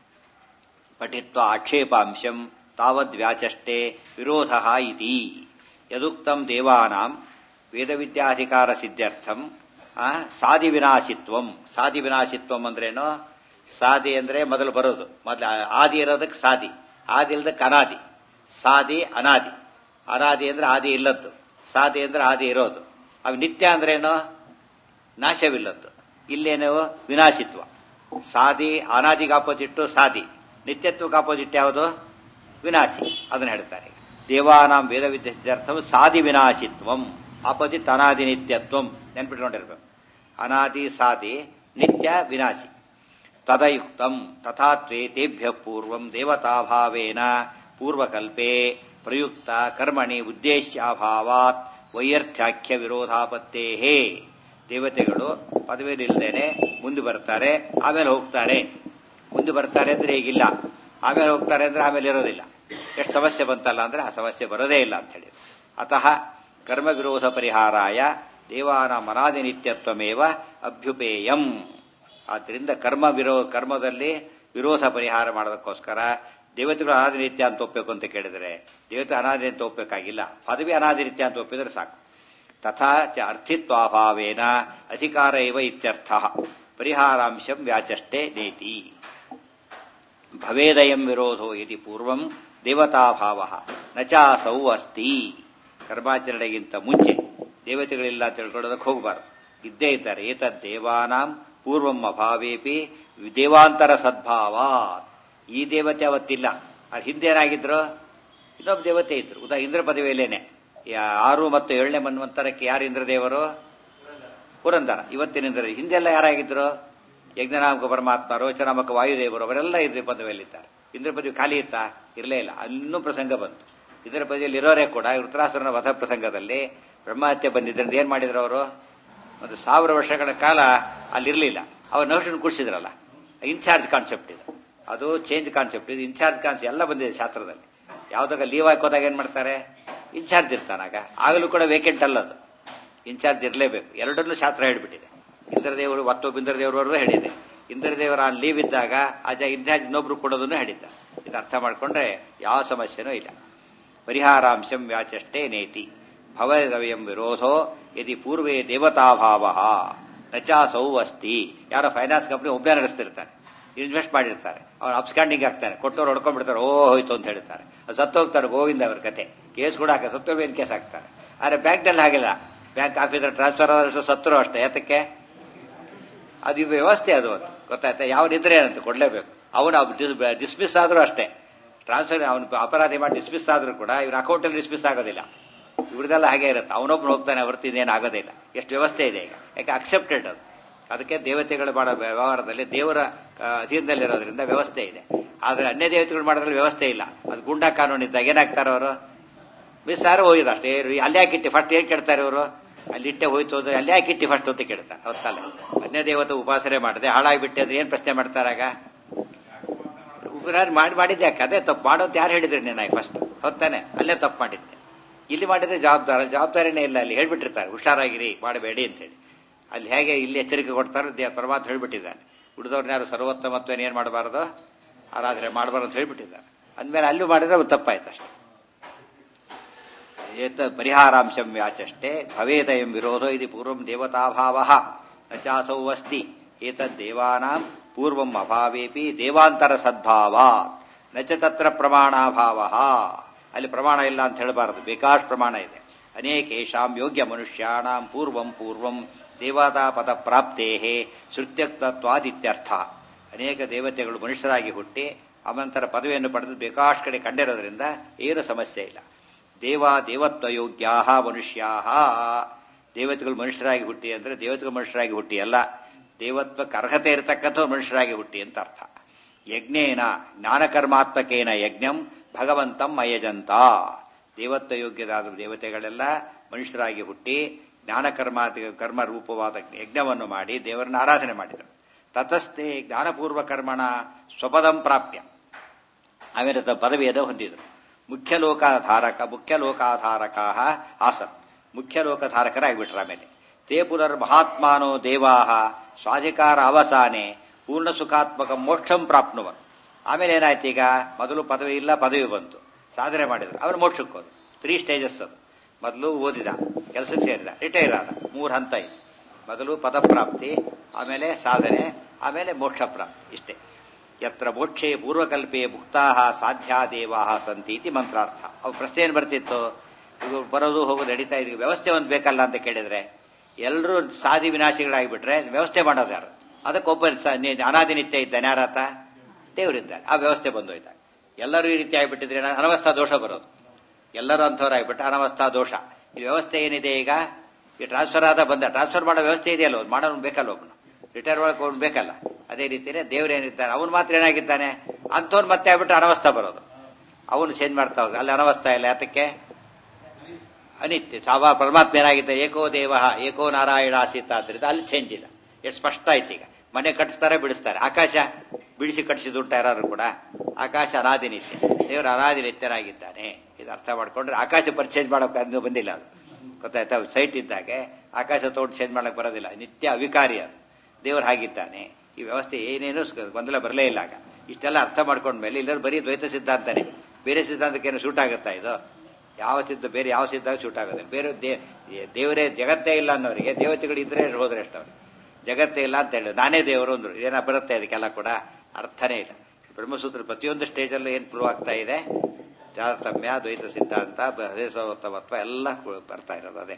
ಪಠಿತ್ವ ಆಕ್ಷೇಪಾಂಶಂ ತಾವದ್ ವ್ಯಾಚಷ್ಟೇ ವಿರೋಧ ಇತಿ ಯದುಕ್ತಂ ದೇವಾನಾಂ ವೇದ ವಿದ್ಯಾಧಿಕಾರ ಸಿದ್ಧಾರ್ಥಂ ಸಾದಿ ವಿನಾಶಿತ್ವಂ ಸಾದಿ ವಿನಾಶಿತ್ವಂ ಅಂದ್ರೇನು ಸಾದಿ ಅಂದ್ರೆ ಮೊದಲು ಬರೋದು ಮೊದಲು ಆದಿ ಇರೋದಕ್ಕೆ ಸಾದಿ ಆದಿ ಇಲ್ಲದಕ್ಕೆ ಅನಾದಿ ಸಾದಿ ಅನಾದಿ ಅನಾದಿ ಅಂದ್ರೆ ಆದಿ ಇಲ್ಲದ್ದು ಸಾದಿ ಅಂದ್ರೆ ಆದಿ ಇರೋದು ಅವು ನಿತ್ಯ ಅಂದ್ರೇನು ನಾಶವಿಲ್ಲದ್ದು ಇಲ್ಲೇನು ವಿನಾಶಿತ್ವ ಸಾದಿ ಅನಾದಿಗೆ ಆಪೋಸಿಟ್ ಸಾದಿ ನಿತ್ಯತ್ವಕ್ಕೆ ಆಪೋಸಿಟ್ ಯಾವುದು ವಿನಾಶಿ ಅದನ್ನ ಹೇಳ್ತಾರೆ ದೇವಾನಾಂ ವೇದ ವಿದ್ಯಾರ್ಥವು ಸಾದಿ ವಿನಾಶಿತ್ವಂ ಆಪೋಸಿಟ್ ಅನಾದಿ ನಿತ್ಯತ್ವಂ ನೆನ್ಪಿಟ್ಕೊಂಡಿರ್ಬೇಕು ಅನಾದಿ ಸಾದಿ ನಿತ್ಯ ವಿನಾಶಿ ತದಯುಕ್ತಂ ತಥಾತ್ವೇ ತೇಭ್ಯ ಪೂರ್ವಂ ದೇವತಾಭಾವೇನ ಪೂರ್ವಕಲ್ಪೆ ಪ್ರಯುಕ್ತ ಕರ್ಮಣಿ ಉದ್ದೇಶ್ಯಾಭಾವಾತ್ ವೈಯರ್ಥ್ಯಾಖ್ಯ ವಿರೋಧಾಪತ್ತೇ ದೇವತೆಗಳು ಪದವಿಲಿಲ್ಲದೇನೆ ಮುಂದೆ ಬರ್ತಾರೆ ಆಮೇಲೆ ಹೋಗ್ತಾರೆ ಮುಂದೆ ಬರ್ತಾರೆ ಅಂದ್ರೆ ಈಗಿಲ್ಲ ಆಮೇಲೆ ಹೋಗ್ತಾರೆ ಅಂದ್ರೆ ಆಮೇಲೆ ಇರೋದಿಲ್ಲ ಎಷ್ಟು ಸಮಸ್ಯೆ ಬಂತಲ್ಲ ಅಂದ್ರೆ ಆ ಸಮಸ್ಯೆ ಬರೋದೇ ಇಲ್ಲ ಅಂತ ಹೇಳಿ ಅತಃ ಕರ್ಮ ವಿರೋಧ ಪರಿಹಾರಾಯ ದೇವಾನ ಮನಾದಿ ನಿತ್ಯತ್ವಮೇವ ಅಭ್ಯುಪೇಯಂ ಆದ್ರಿಂದ ಕರ್ಮ ವಿರೋ ಕರ್ಮದಲ್ಲಿ ವಿರೋಧ ಪರಿಹಾರ ಮಾಡೋದಕ್ಕೋಸ್ಕರ ದೇವತೆಗಳು ಅನಾದಿ ನಿತ್ಯ ಅಂತ ಒಪ್ಪಬೇಕು ಅಂತ ಕೇಳಿದರೆ ದೇವತೆ ಅನಾದಿ ಅಂತ ಒಪ್ಪಬೇಕಾಗಿಲ್ಲ ಪದವಿ ಅನಾದಿ ನಿತ್ಯ ಅಂತ ಒಪ್ಪಿದ್ರೆ ಸಾಕು ತಥಾ ಚ ಅರ್ಥಿತ್ವಾಭಾವೇನ ಅಧಿಕಾರ ಇವ ಇತ್ಯರ್ಥ ಪರಿಹಾರಾಂಶಂ ವ್ಯಾಚಷ್ಟೇ ನೇತಿ ಭವೇದಯಂ ವಿರೋಧೋ ಯದಿ ಪೂರ್ವಂ ದೇವತಾಭಾವ ನಚಾಸೌ ಅಸ್ತಿ ಕರ್ಮಾಚರಣೆಗಿಂತ ಮುಂಚೆ ದೇವತೆಗಳಿಲ್ಲ ಅಂತ ತಿಳ್ಕೊಳ್ಳೋದಕ್ಕೆ ಹೋಗಬಾರ್ದು ಇದ್ದೇ ಇದ್ದಾರೆ ಏತದ್ ದೇವಾನಾಂ ಪೂರ್ವಂ ಅಭಾವೇಪಿ ದೇವಾಂತರ ಸದ್ಭಾವ ಈ ದೇವತೆ ಅವತ್ತಿಲ್ಲ ಅದು ಹಿಂದೆ ಏನಾಗಿದ್ರು ಇನ್ನೊಬ್ಬ ದೇವತೆ ಇದ್ರು ಉದಾ ಇಂದ್ರ ಪದವಿಯಲ್ಲೇನೆ ಆರು ಮತ್ತು ಏಳನೇ ಮನ್ವಂತರಕ್ಕೆ ಯಾರು ಇಂದ್ರದೇವರು ಪುರಂದರ ಇವತ್ತಿನ ಇಂದ್ರ ಹಿಂದೆಲ್ಲ ಯಾರಾಗಿದ್ರು ಯಜ್ಞನಾಮಕ ಪರಮಾತ್ಮ ರೋಚನಾಮಕ ವಾಯುದೇವರು ಅವರೆಲ್ಲ ಇದ್ರ ಪದವಿಯಲ್ಲಿದ್ದಾರೆ ಇಂದ್ರ ಪದವಿ ಖಾಲಿ ಇತ್ತಾ ಇರಲೇ ಇಲ್ಲ ಇನ್ನೂ ಪ್ರಸಂಗ ಬಂತು ಇದರ ಪದವಿಯಲ್ಲಿ ಇರೋರೇ ಕೂಡ ವೃತ್ರಾಸುರನ ವಧ ಪ್ರಸಂಗದಲ್ಲಿ ಬ್ರಹ್ಮಹತ್ಯೆ ಬಂದಿದ್ದರಿಂದ ಏನ್ ಮಾಡಿದ್ರು ಅವರು ಒಂದು ಸಾವಿರ ವರ್ಷಗಳ ಕಾಲ ಅಲ್ಲಿರ್ಲಿಲ್ಲ ಅವ್ರು ನೋಷನ್ ಕೂಡಿಸಿದ್ರಲ್ಲ ಇನ್ಚಾರ್ಜ್ ಕಾನ್ಸೆಪ್ಟ್ ಇದು ಅದು ಚೇಂಜ್ ಕಾನ್ಸೆಪ್ಟ್ ಇದು ಇನ್ಚಾರ್ಜ್ ಕಾನ್ಸೆಪ್ಟ್ ಎಲ್ಲ ಬಂದಿದೆ ಶಾಸ್ತ್ರದಲ್ಲಿ ಯಾವ್ದಾಗ ಲೀವ್ ಹಾಕೋದಾಗ ಏನ್ ಮಾಡ್ತಾರೆ ಇನ್ಚಾರ್ಜ್ ಇರ್ತಾನಾಗ ಆಗಲೂ ಕೂಡ ವೇಕೆಂಟ್ ಅಲ್ಲದು ಇನ್ಚಾರ್ಜ್ ಇರಲೇಬೇಕು ಎರಡನ್ನೂ ಶಾಸ್ತ್ರ ಹೇಳ್ಬಿಟ್ಟಿದೆ ಇಂದ್ರದೇವರು ಮತ್ತೊಬ್ಬ ಇಂದ್ರದೇವರವರು ಹೇಳಿದೆ ಇಂದ್ರದೇವರ ಲೀವ್ ಇದ್ದಾಗ ಆಜ ಇನ್ಚಾರ್ಜ್ ಇನ್ನೊಬ್ರು ಕೊಡೋದನ್ನು ಹೇಳಿದ್ದ ಇದು ಅರ್ಥ ಮಾಡ್ಕೊಂಡ್ರೆ ಯಾವ ಸಮಸ್ಯೆನೂ ಇಲ್ಲ ಪರಿಹಾರಾಂಶಂ ವ್ಯಾಚಷ್ಟೇ ನೇತಿ ಭವದವಯಂ ವಿರೋಧೋ ಯದಿ ಪೂರ್ವೇ ದೇವತಾಭಾವ ನಚಾಸೌ ಅಸ್ತಿ ಯಾರೋ ಫೈನಾನ್ಸ್ ಕಂಪ್ನಿ ಒಬ್ಬನೇ ನಡೆಸ್ತಿರ್ತಾನೆ ಇನ್ವೆಸ್ಟ್ ಮಾಡಿರ್ತಾರೆ ಅವ್ರು ಅಪ್ಸ್ಟ್ಯಾಂಡಿಂಗ್ ಆಗ್ತಾನೆ ಕೊಟ್ಟವ್ರು ಹೊಡ್ಕೊಂಡ್ಬಿಡ್ತಾರೆ ಓ ಹೋಯ್ತು ಅಂತ ಹೇಳ್ತಾರೆ ಅದು ಸತ್ತೋಗ್ತಾರೆ ಗೋವಿಂದ ಅವ್ರ ಕತೆ ಕೇಸ್ ಕೂಡ ಹಾಕ ಸತ್ತೋಗಿ ಏನು ಕೇಸ್ ಹಾಕ್ತಾರೆ ಆದರೆ ಬ್ಯಾಂಕ್ನಲ್ಲಿ ಹಾಗಿಲ್ಲ ಬ್ಯಾಂಕ್ ಆಫೀಸರ್ ಟ್ರಾನ್ಸ್ಫರ್ ಆದಷ್ಟು ಸತ್ತರು ಅಷ್ಟೇ ಯಾತಕ್ಕೆ ಅದು ಈ ವ್ಯವಸ್ಥೆ ಅದು ಒಂದು ಗೊತ್ತಾಯ್ತಾ ಯಾವನಿದ್ರೆ ಏನಂತ ಕೊಡ್ಲೇಬೇಕು ಅವನು ಡಿಸ್ಮಿಸ್ ಆದ್ರೂ ಅಷ್ಟೇ ಟ್ರಾನ್ಸ್ಫರ್ ಅವನು ಅಪರಾಧಿ ಮಾಡಿ ಡಿಸ್ಮಿಸ್ ಆದ್ರೂ ಕೂಡ ಇವ್ರ ಅಕೌಂಟಲ್ಲಿ ಡಿಸ್ಮಿಸ್ ಆಗೋದಿಲ್ಲ ಇವ್ರದೆಲ್ಲ ಹಾಗೆ ಇರುತ್ತೆ ಅವನೊಬ್ಬನು ಹೋಗ್ತಾನೆ ಹೊರತು ಇದೇನು ಆಗೋದಿಲ್ಲ ಎಷ್ಟು ವ್ಯವಸ್ಥೆ ಇದೆ ಈಗ ಯಾಕೆ ಅಕ್ಸೆಪ್ಟೆಡ್ ಅದು ಅದಕ್ಕೆ ದೇವತೆಗಳು ಮಾಡೋ ವ್ಯವಹಾರದಲ್ಲಿ ದೇವರ ಆ, ಅಧೀನದಲ್ಲಿರೋದ್ರಿಂದ ವ್ಯವಸ್ಥೆ ಇದೆ ಆದರೆ ಅನ್ಯ ದೇವತೆಗಳು ಮಾಡೋದ್ರಲ್ಲಿ ವ್ಯವಸ್ಥೆ ಇಲ್ಲ ಅದು ಗುಂಡಾ ಕಾನೂನು ಇದ್ದಾಗ ಏನಾಗ್ತಾರೆ ಅವರು ಮಿಸ್ ಯಾರು ಹೋಗಿದ ಅಷ್ಟೇ ಏ, ಅಲ್ಲಿ ಯಾಕಿಟ್ಟಿ ಫಸ್ಟ್ ಏನ್ ಕೇಳ್ತಾರೆ ಅವರು ಅಲ್ಲಿ ಇಟ್ಟೆ ಹೋಯ್ತು ಅಂದ್ರೆ ಅಲ್ಲಿ ಯಾಕಿಟ್ಟಿ ಫಸ್ಟ್ ಅಂತ ಕೇಳ್ತಾರೆ ಹೊತ್ತಲ್ಲ ಅನ್ಯ ದೇವತೆ ಉಪಾಸನೆ ಮಾಡದೆ ಹಾಳಾಗಿಬಿಟ್ಟೆ ಅಂದ್ರೆ ಏನ್ ಪ್ರಶ್ನೆ ಮಾಡ್ತಾರಾಗ ಉಪಕಾರ ಮಾಡಿ ಮಾಡಿದ್ದೆ ಯಾಕೆ ಅದೇ ತಪ್ಪು ಮಾಡೋದು ಯಾರು ಹೇಳಿದ್ರಿ ನೀನಾಗಿ ಫಸ್ಟ್ ಹೊತ್ತಾನೆ ಅಲ್ಲೇ ತಪ್ಪು ಮಾಡಿದ್ದೆ ಇಲ್ಲಿ ಮಾಡಿದ್ರೆ ಜವಾಬ್ದಾರ ಜವಾಬ್ದಾರಿನೇ ಇಲ್ಲ ಅಲ್ಲಿ ಹೇಳ್ಬಿಟ್ಟಿರ್ತಾರೆ ಹುಷಾರಾಗಿರಿ ಮಾಡಬೇಡಿ ಅಂತ ಹೇಳಿ ಅಲ್ಲಿ ಹೇಗೆ ಇಲ್ಲಿ ಎಚ್ಚರಿಕೆ ಕೊಡ್ತಾರೆ ದೇ ಪರಮಾತ್ಮ ಹೇಳ್ಬಿಟ್ಟಿದ್ದಾನೆ ಉಳಿದವ್ರನ್ನ ಯಾರು ಸರ್ವೋತ್ತಮತ್ವನ ಏನ್ ಮಾಡಬಾರದು ಆರಾಧನೆ ಮಾಡಬಾರ್ದು ಅಂತ ಹೇಳ್ಬಿಟ್ಟಿದ್ದಾರೆ ಅಂದ್ಮೇಲೆ ಅಲ್ಲೂ ಮಾಡಿದ್ರೆ ಅದು ತಪ್ಪಾಯ್ತು ಅಷ್ಟೇ ಏತ ಪರಿಹಾರಾಂಶಂ ವ್ಯಾಚಷ್ಟೇ ಭವೇದ ಎಂ ವಿರೋಧೋ ಇದು ಪೂರ್ವಂ ದೇವತಾಭಾವ ನ ಚಾಸೌ ಅಸ್ತಿ ಏತದ್ದೇವಾನಾಂ ಪೂರ್ವಂ ಅಭಾವೇಪಿ ದೇವಾಂತರ ಸದ್ಭಾವ ನ ಚ ತತ್ರ ಪ್ರಮಾಣಾಭಾವ ಅಲ್ಲಿ ಪ್ರಮಾಣ ಇಲ್ಲ ಅಂತ ಹೇಳಬಾರದು ಬೇಕಾಶ್ ಪ್ರಮಾಣ ಇದೆ ಅನೇಕೇಶಾಂ ಯೋಗ್ಯ ಮನುಷ್ಯಾಣಾಂ ಪೂರ್ವಂ ಪೂರ್ವಂ ದೇವತಾ ಪದ ಪ್ರಾಪ್ತೇ ಶ್ರುತ್ಯಕ್ತತ್ವಾದಿತ್ಯರ್ಥ ಅನೇಕ ದೇವತೆಗಳು ಮನುಷ್ಯರಾಗಿ ಹುಟ್ಟಿ ಅನಂತರ ಪದವಿಯನ್ನು ಪಡೆದು ಬೇಕಾಶ್ ಕಡೆ ಕಂಡಿರೋದ್ರಿಂದ ಏನು ಸಮಸ್ಯೆ ಇಲ್ಲ ದೇವ ದೇವತ್ವ ಯೋಗ್ಯಾ ಮನುಷ್ಯಾ ದೇವತೆಗಳು ಮನುಷ್ಯರಾಗಿ ಹುಟ್ಟಿ ಅಂದ್ರೆ ದೇವತೆಗಳು ಮನುಷ್ಯರಾಗಿ ಹುಟ್ಟಿ ಅಲ್ಲ ದೇವತ್ವಕ್ಕೆ ಅರ್ಹತೆ ಇರತಕ್ಕಂಥ ಮನುಷ್ಯರಾಗಿ ಹುಟ್ಟಿ ಅಂತ ಅರ್ಥ ಯಜ್ಞೇನ ಜ್ಞಾನಕರ್ಮಾತ್ಮಕೇನ ಯಜ್ಞಂ ಭಗವಂತಂ ಅಯಜಂತ ದೇವತ್ವ ಯೋಗ್ಯದಾದ ದೇವತೆಗಳೆಲ್ಲ ಮನುಷ್ಯರಾಗಿ ಹುಟ್ಟಿ ಜ್ಞಾನಕರ್ಮ ಕರ್ಮ ರೂಪವಾದ ಯಜ್ಞವನ್ನು ಮಾಡಿ ದೇವರನ್ನ ಆರಾಧನೆ ಮಾಡಿದರು ತತಸ್ಥೆ ಜ್ಞಾನಪೂರ್ವ ಕರ್ಮಣ ಸ್ವಪದಂ ಪ್ರಾಪ್ಯ ಆಮೇಲೆ ತ- ಪದವಿಯನ್ನು ಹೊಂದಿದರು ಮುಖ್ಯ ಲೋಕಾಧಾರಕ ಮುಖ್ಯ ಲೋಕಾಧಾರಕ ಆಸನ್ ಮುಖ್ಯ ಲೋಕಧಾರಕರಾಗ್ಬಿಟ್ರು ಆಮೇಲೆ ತೇ ಪುನರ್ ಮಹಾತ್ಮಾನೋ ದೇವಾ ಸ್ವಾಧಿಕಾರ ಅವಸಾನೆ ಪೂರ್ಣ ಸುಖಾತ್ಮಕ ಮೋಕ್ಷಂ ಪ್ರಾಪ್ನುವನ್ ಆಮೇಲೆ ಏನಾಯ್ತು ಈಗ ಮೊದಲು ಪದವಿ ಇಲ್ಲ ಪದವಿ ಬಂತು ಸಾಧನೆ ಮಾಡಿದ್ರು ಅವ್ರು ಮೋಕ್ಷಕ್ಕೆ ಹೋದ್ರು ತ್ರೀ ಸ್ಟೇಜಸ್ ಅದು ಮೊದಲು ಓದಿದ ಕೆಲಸಕ್ಕೆ ಸೇರಿದ ರಿಟೈರ್ ಆದ ಮೂರು ಹಂತ ಇದೆ ಮೊದಲು ಪದಪ್ರಾಪ್ತಿ ಆಮೇಲೆ ಸಾಧನೆ ಆಮೇಲೆ ಮೋಕ್ಷ ಪ್ರಾಪ್ತಿ ಇಷ್ಟೇ ಯತ್ರ ಮೋಕ್ಷೇ ಪೂರ್ವಕಲ್ಪೆ ಮುಕ್ತಾ ಸಾಧ್ಯಾ ದೇವಾ ಸಂತಿ ಇತಿ ಮಂತ್ರಾರ್ಥ ಅವು ಪ್ರಶ್ನೆ ಏನು ಬರ್ತಿತ್ತು ಇವು ಬರೋದು ಹೋಗೋದು ನಡೀತಾ ಇದೀವಿ ವ್ಯವಸ್ಥೆ ಒಂದು ಬೇಕಲ್ಲ ಅಂತ ಕೇಳಿದ್ರೆ ಎಲ್ಲರೂ ಸಾಧಿ ವಿನಾಶಿಗಳಾಗಿಬಿಟ್ರೆ ವ್ಯವಸ್ಥೆ ಮಾಡೋದು ಯಾರು ಅದಕ್ಕೊಬ್ಬ ಸ- ನಿ- ಅನಾದಿ ನಿತ್ಯ ಇದ್ದಾನೆ ಯಾರಾತ ದೇವರಿದ್ದಾನೆ ಆ ವ್ಯವಸ್ಥೆ ಬಂದೋಯ್ತಾಗ ಎಲ್ಲರೂ ಈ ರೀತಿ ಆಗಿಬಿಟ್ಟಿದ್ರೆ ಏನ- ಅನವಸ್ಥಾ ದೋಷ ಬರೋದು ಎಲ್ಲರೂ ಅಂಥವ್ರಾಗ್ಬಿಟ್ಟು ಅನವಸ್ಥಾ ದೋಷ ಈ ವ್ಯವಸ್ಥೆ ಏನಿದೆ ಈಗ ಈ ಟ್ರಾನ್ಸ್ಫರ್ ಆದ ಬಂದ ಟ್ರಾನ್ಸ್ಫರ್ ಮಾಡೋ ವ್ಯವಸ್ಥೆ ಇದೆಯಲ್ಲ ಒಂದು ಮಾಡೋನು ಬೇಕಲ್ಲ ಒಬ್ಬನು ರಿಟೈರ್ ಮಾಡಕ್ಕೆ ಅವ್ನು ಬೇಕಲ್ಲ ಅದೇ ರೀತಿಯೇ ದೇವ್ರೇನಿದ್ದಾನೆ ಅವನು ಮಾತ್ರ ಏನಾಗಿದ್ದಾನೆ ಅಂಥವ್ನು ಮತ್ತೆ ಆಗ್ಬಿಟ್ಟು ಅನವಸ್ಥಾ ಬರೋದು ಅವನು ಚೇಂಜ್ ಮಾಡ್ತಾ ಹೋಗ ಅಲ್ಲಿ ಅನವಸ್ಥಾ ಇಲ್ಲ ಯಾತಕ್ಕೆ ಅನಿತ್ಯ ಸಾವಾ ಪರಮಾತ್ಮ ಏನಾಗಿದ್ದ ಏಕೋ ದೇವ ಏಕೋ ನಾರಾಯಣ ಆಸೀತ ಆದ್ರಿಂದ ಅಲ್ಲಿ ಚೇಂಜ್ ಇಲ್ಲ ಎಷ್ಟು ಸ್ಪಷ್ಟ ಆಯ್ತು ಈಗ ಮನೆ ಕಟ್ಟಿಸ್ತಾರೆ ಬಿಡಿಸ್ತಾರೆ ಆಕಾಶ ಬಿಡಿಸಿ ಕಟ್ಟಿಸಿದುಂಟ ಯಾರು ಕೂಡ ಆಕಾಶ ಅನಾದಿ ನಿತ್ಯ ದೇವರು ಅನಾದಿ ನಿತ್ಯನಾಗಿದ್ದಾನೆ ಇದು ಅರ್ಥ ಮಾಡ್ಕೊಂಡ್ರೆ ಆಕಾಶ ಪರ್ಚೇಸ್ ಮಾಡೋಕೆ ಅದು ಬಂದಿಲ್ಲ ಅದು ಗೊತ್ತಾಯ್ತಾ ಸೈಟ್ ಇದ್ದಾಗೆ ಆಕಾಶ ತೋಟ ಚೇಂಜ್ ಮಾಡಕ್ ಬರೋದಿಲ್ಲ ನಿತ್ಯ ಅವಿಕಾರಿ ಅದು ದೇವರು ಹಾಗಿದ್ದಾನೆ ಈ ವ್ಯವಸ್ಥೆ ಏನೇನು ಸ- ಗೊಂದಲ ಬರಲೇ ಇಲ್ಲ ಆಗ ಇಷ್ಟೆಲ್ಲ ಅರ್ಥ ಮಾಡ್ಕೊಂಡ್ಮೇಲೆ ಇಲ್ಲರೂ ಬರೀ ದ್ವೈತ ಸಿದ್ಧಾಂತನೇ ಬೇರೆ ಸಿದ್ಧಾಂತಕ್ಕೇನು ಶೂಟ್ ಆಗುತ್ತಾ ಇದು ಯಾವ ಸಿದ್ಧ ಬೇರೆ ಯಾವ ಸಿದ್ಧಾಂತ ಶೂಟ್ ಆಗುತ್ತೆ ಬೇರೆ ದೇ- ದೇವರೇ ಜಗತ್ತೇ ಇಲ್ಲ ಅನ್ನೋರಿಗೆ ದೇವತೆಗಳು ಇದ್ರೆ ಹೋದ್ರೆ ಎಷ್ಟು ಅವ್ರು ಜಗತ್ತೇ ಇಲ್ಲ ಅಂತ ಹೇಳಿ ನಾನೇ ದೇವರು ಅಂದ್ರು ಏನ ಬರುತ್ತೆ ಅದಕ್ಕೆಲ್ಲ ಕೂಡ ಅರ್ಥನೇ ಇಲ್ಲ ಬ್ರಹ್ಮಸೂತ್ರ ಪ್ರತಿಯೊಂದು ಸ್ಟೇಜಲ್ಲೂ ಏನ್ ಪ್ರೂವ್ ಆಗ್ತಾ ಇದೆ ತಾರತಮ್ಯ ದ್ವೈತ ಸಿದ್ಧಾಂತ ಹರೇಸವತ್ವ ಎಲ್ಲ ಕು- ಬರ್ತಾ ಇರೋದು ಅದೇ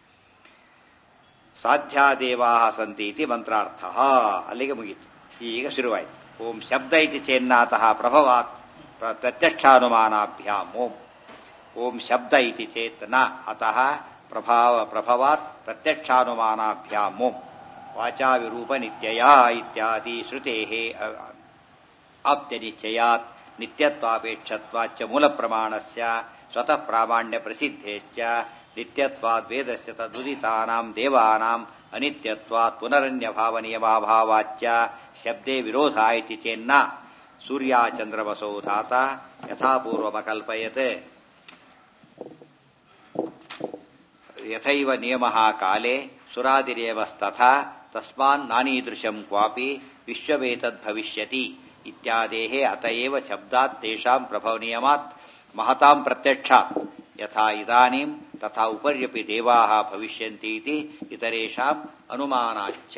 ಸಾಧ್ಯಾದೇವಾ ಸಂತಿ ಇತಿ ಮಂತ್ರಾರ್ಥ ಅಲ್ಲಿಗೆ ಮುಗೀತು ಈಗ ಶುರುವಾಯಿತು ಓಂ ಶಬ್ದ ಇತಿ ಚೇನ್ನಾತಃ ಪ್ರಭವಾತ್ ಪ್ರ- ಪ್ರತ್ಯಕ್ಷಾನುಮಾನಾಭ್ಯಾಂ ಓಂ ಓಂ ಶಬ್ದ ಇತಿ ಚೇತ್ ನ ಅತಃ ಪ್ರಭಾವ ಪ್ರಭವಾತ್ ಪ್ರತ್ಯಕ್ಷಾನುಮಾನಾಭ್ಯಾಂ ಓಂ ವಾಚಾ ವಿರೂಪ ನಿತ್ಯಯ ಇತ್ಯಾದಿ ಶ್ರುತೆ ಆಪ್ತ್ಯನಿಶ್ಚಯಾತ್ ನಿತ್ಯತ್ವಾಪೇಕ್ಷತ್ವಾಚ್ಚ ಮೂಲ ಪ್ರಮಾಣಸ್ಯ ಸ್ವತಃ ಪ್ರಾಮಾಣ್ಯ ಪ್ರಸಿದ್ಧೇಶ್ಚ ನಿತ್ಯತ್ವಾದ್ ವೇದಸ್ಯ ತದುದಿತಾನಾಂ ದೇವಾನಾಂ ಅನಿತ್ಯತ್ವಾತ್ ಪುನರನ್ಯ ಭಾವ ನಿಯಮಾಭಾವಾಚ್ಚ ಶಬ್ದೇ ವಿರೋಧ ಇತಿ ಚೇನ್ನ ಸೂರ್ಯಾಚಂದ್ರವಸೌ ಧಾತ ಯಥಾಪೂರ್ವಮಕಲ್ಪಯತ್ ಯಥೈವ ನಿಯಮಃ ಕಾಲೇ ಸುರಾದಿರೇವಸ್ತಥಾ ತಸ್ಮಾನ್ ನಾನೀದೃಶಂ ಕ್ವಾಪಿ ವಿಶ್ವವೇತದ್ಭವಿಷ್ಯತಿ ಇತ್ಯಾದೇಹೇ ಅತಏವ ಶಬ್ದಾತ್ ತೇಷಾಂ ಪ್ರಭವ ನಿಯಮಾತ್ ಮಹತಾಂ ಪ್ರತ್ಯಕ್ಷಾತ್ ಯಥಾ ಇದಾನೀಂ ತಥಾ ಉಪರ್ಯಪಿ ದೇವಾಹ ಭವಿಷ್ಯಂತಿ ಇತಿ ಇತರೇಷಾಂ ಅನುಮಾನಾಚ್ಚ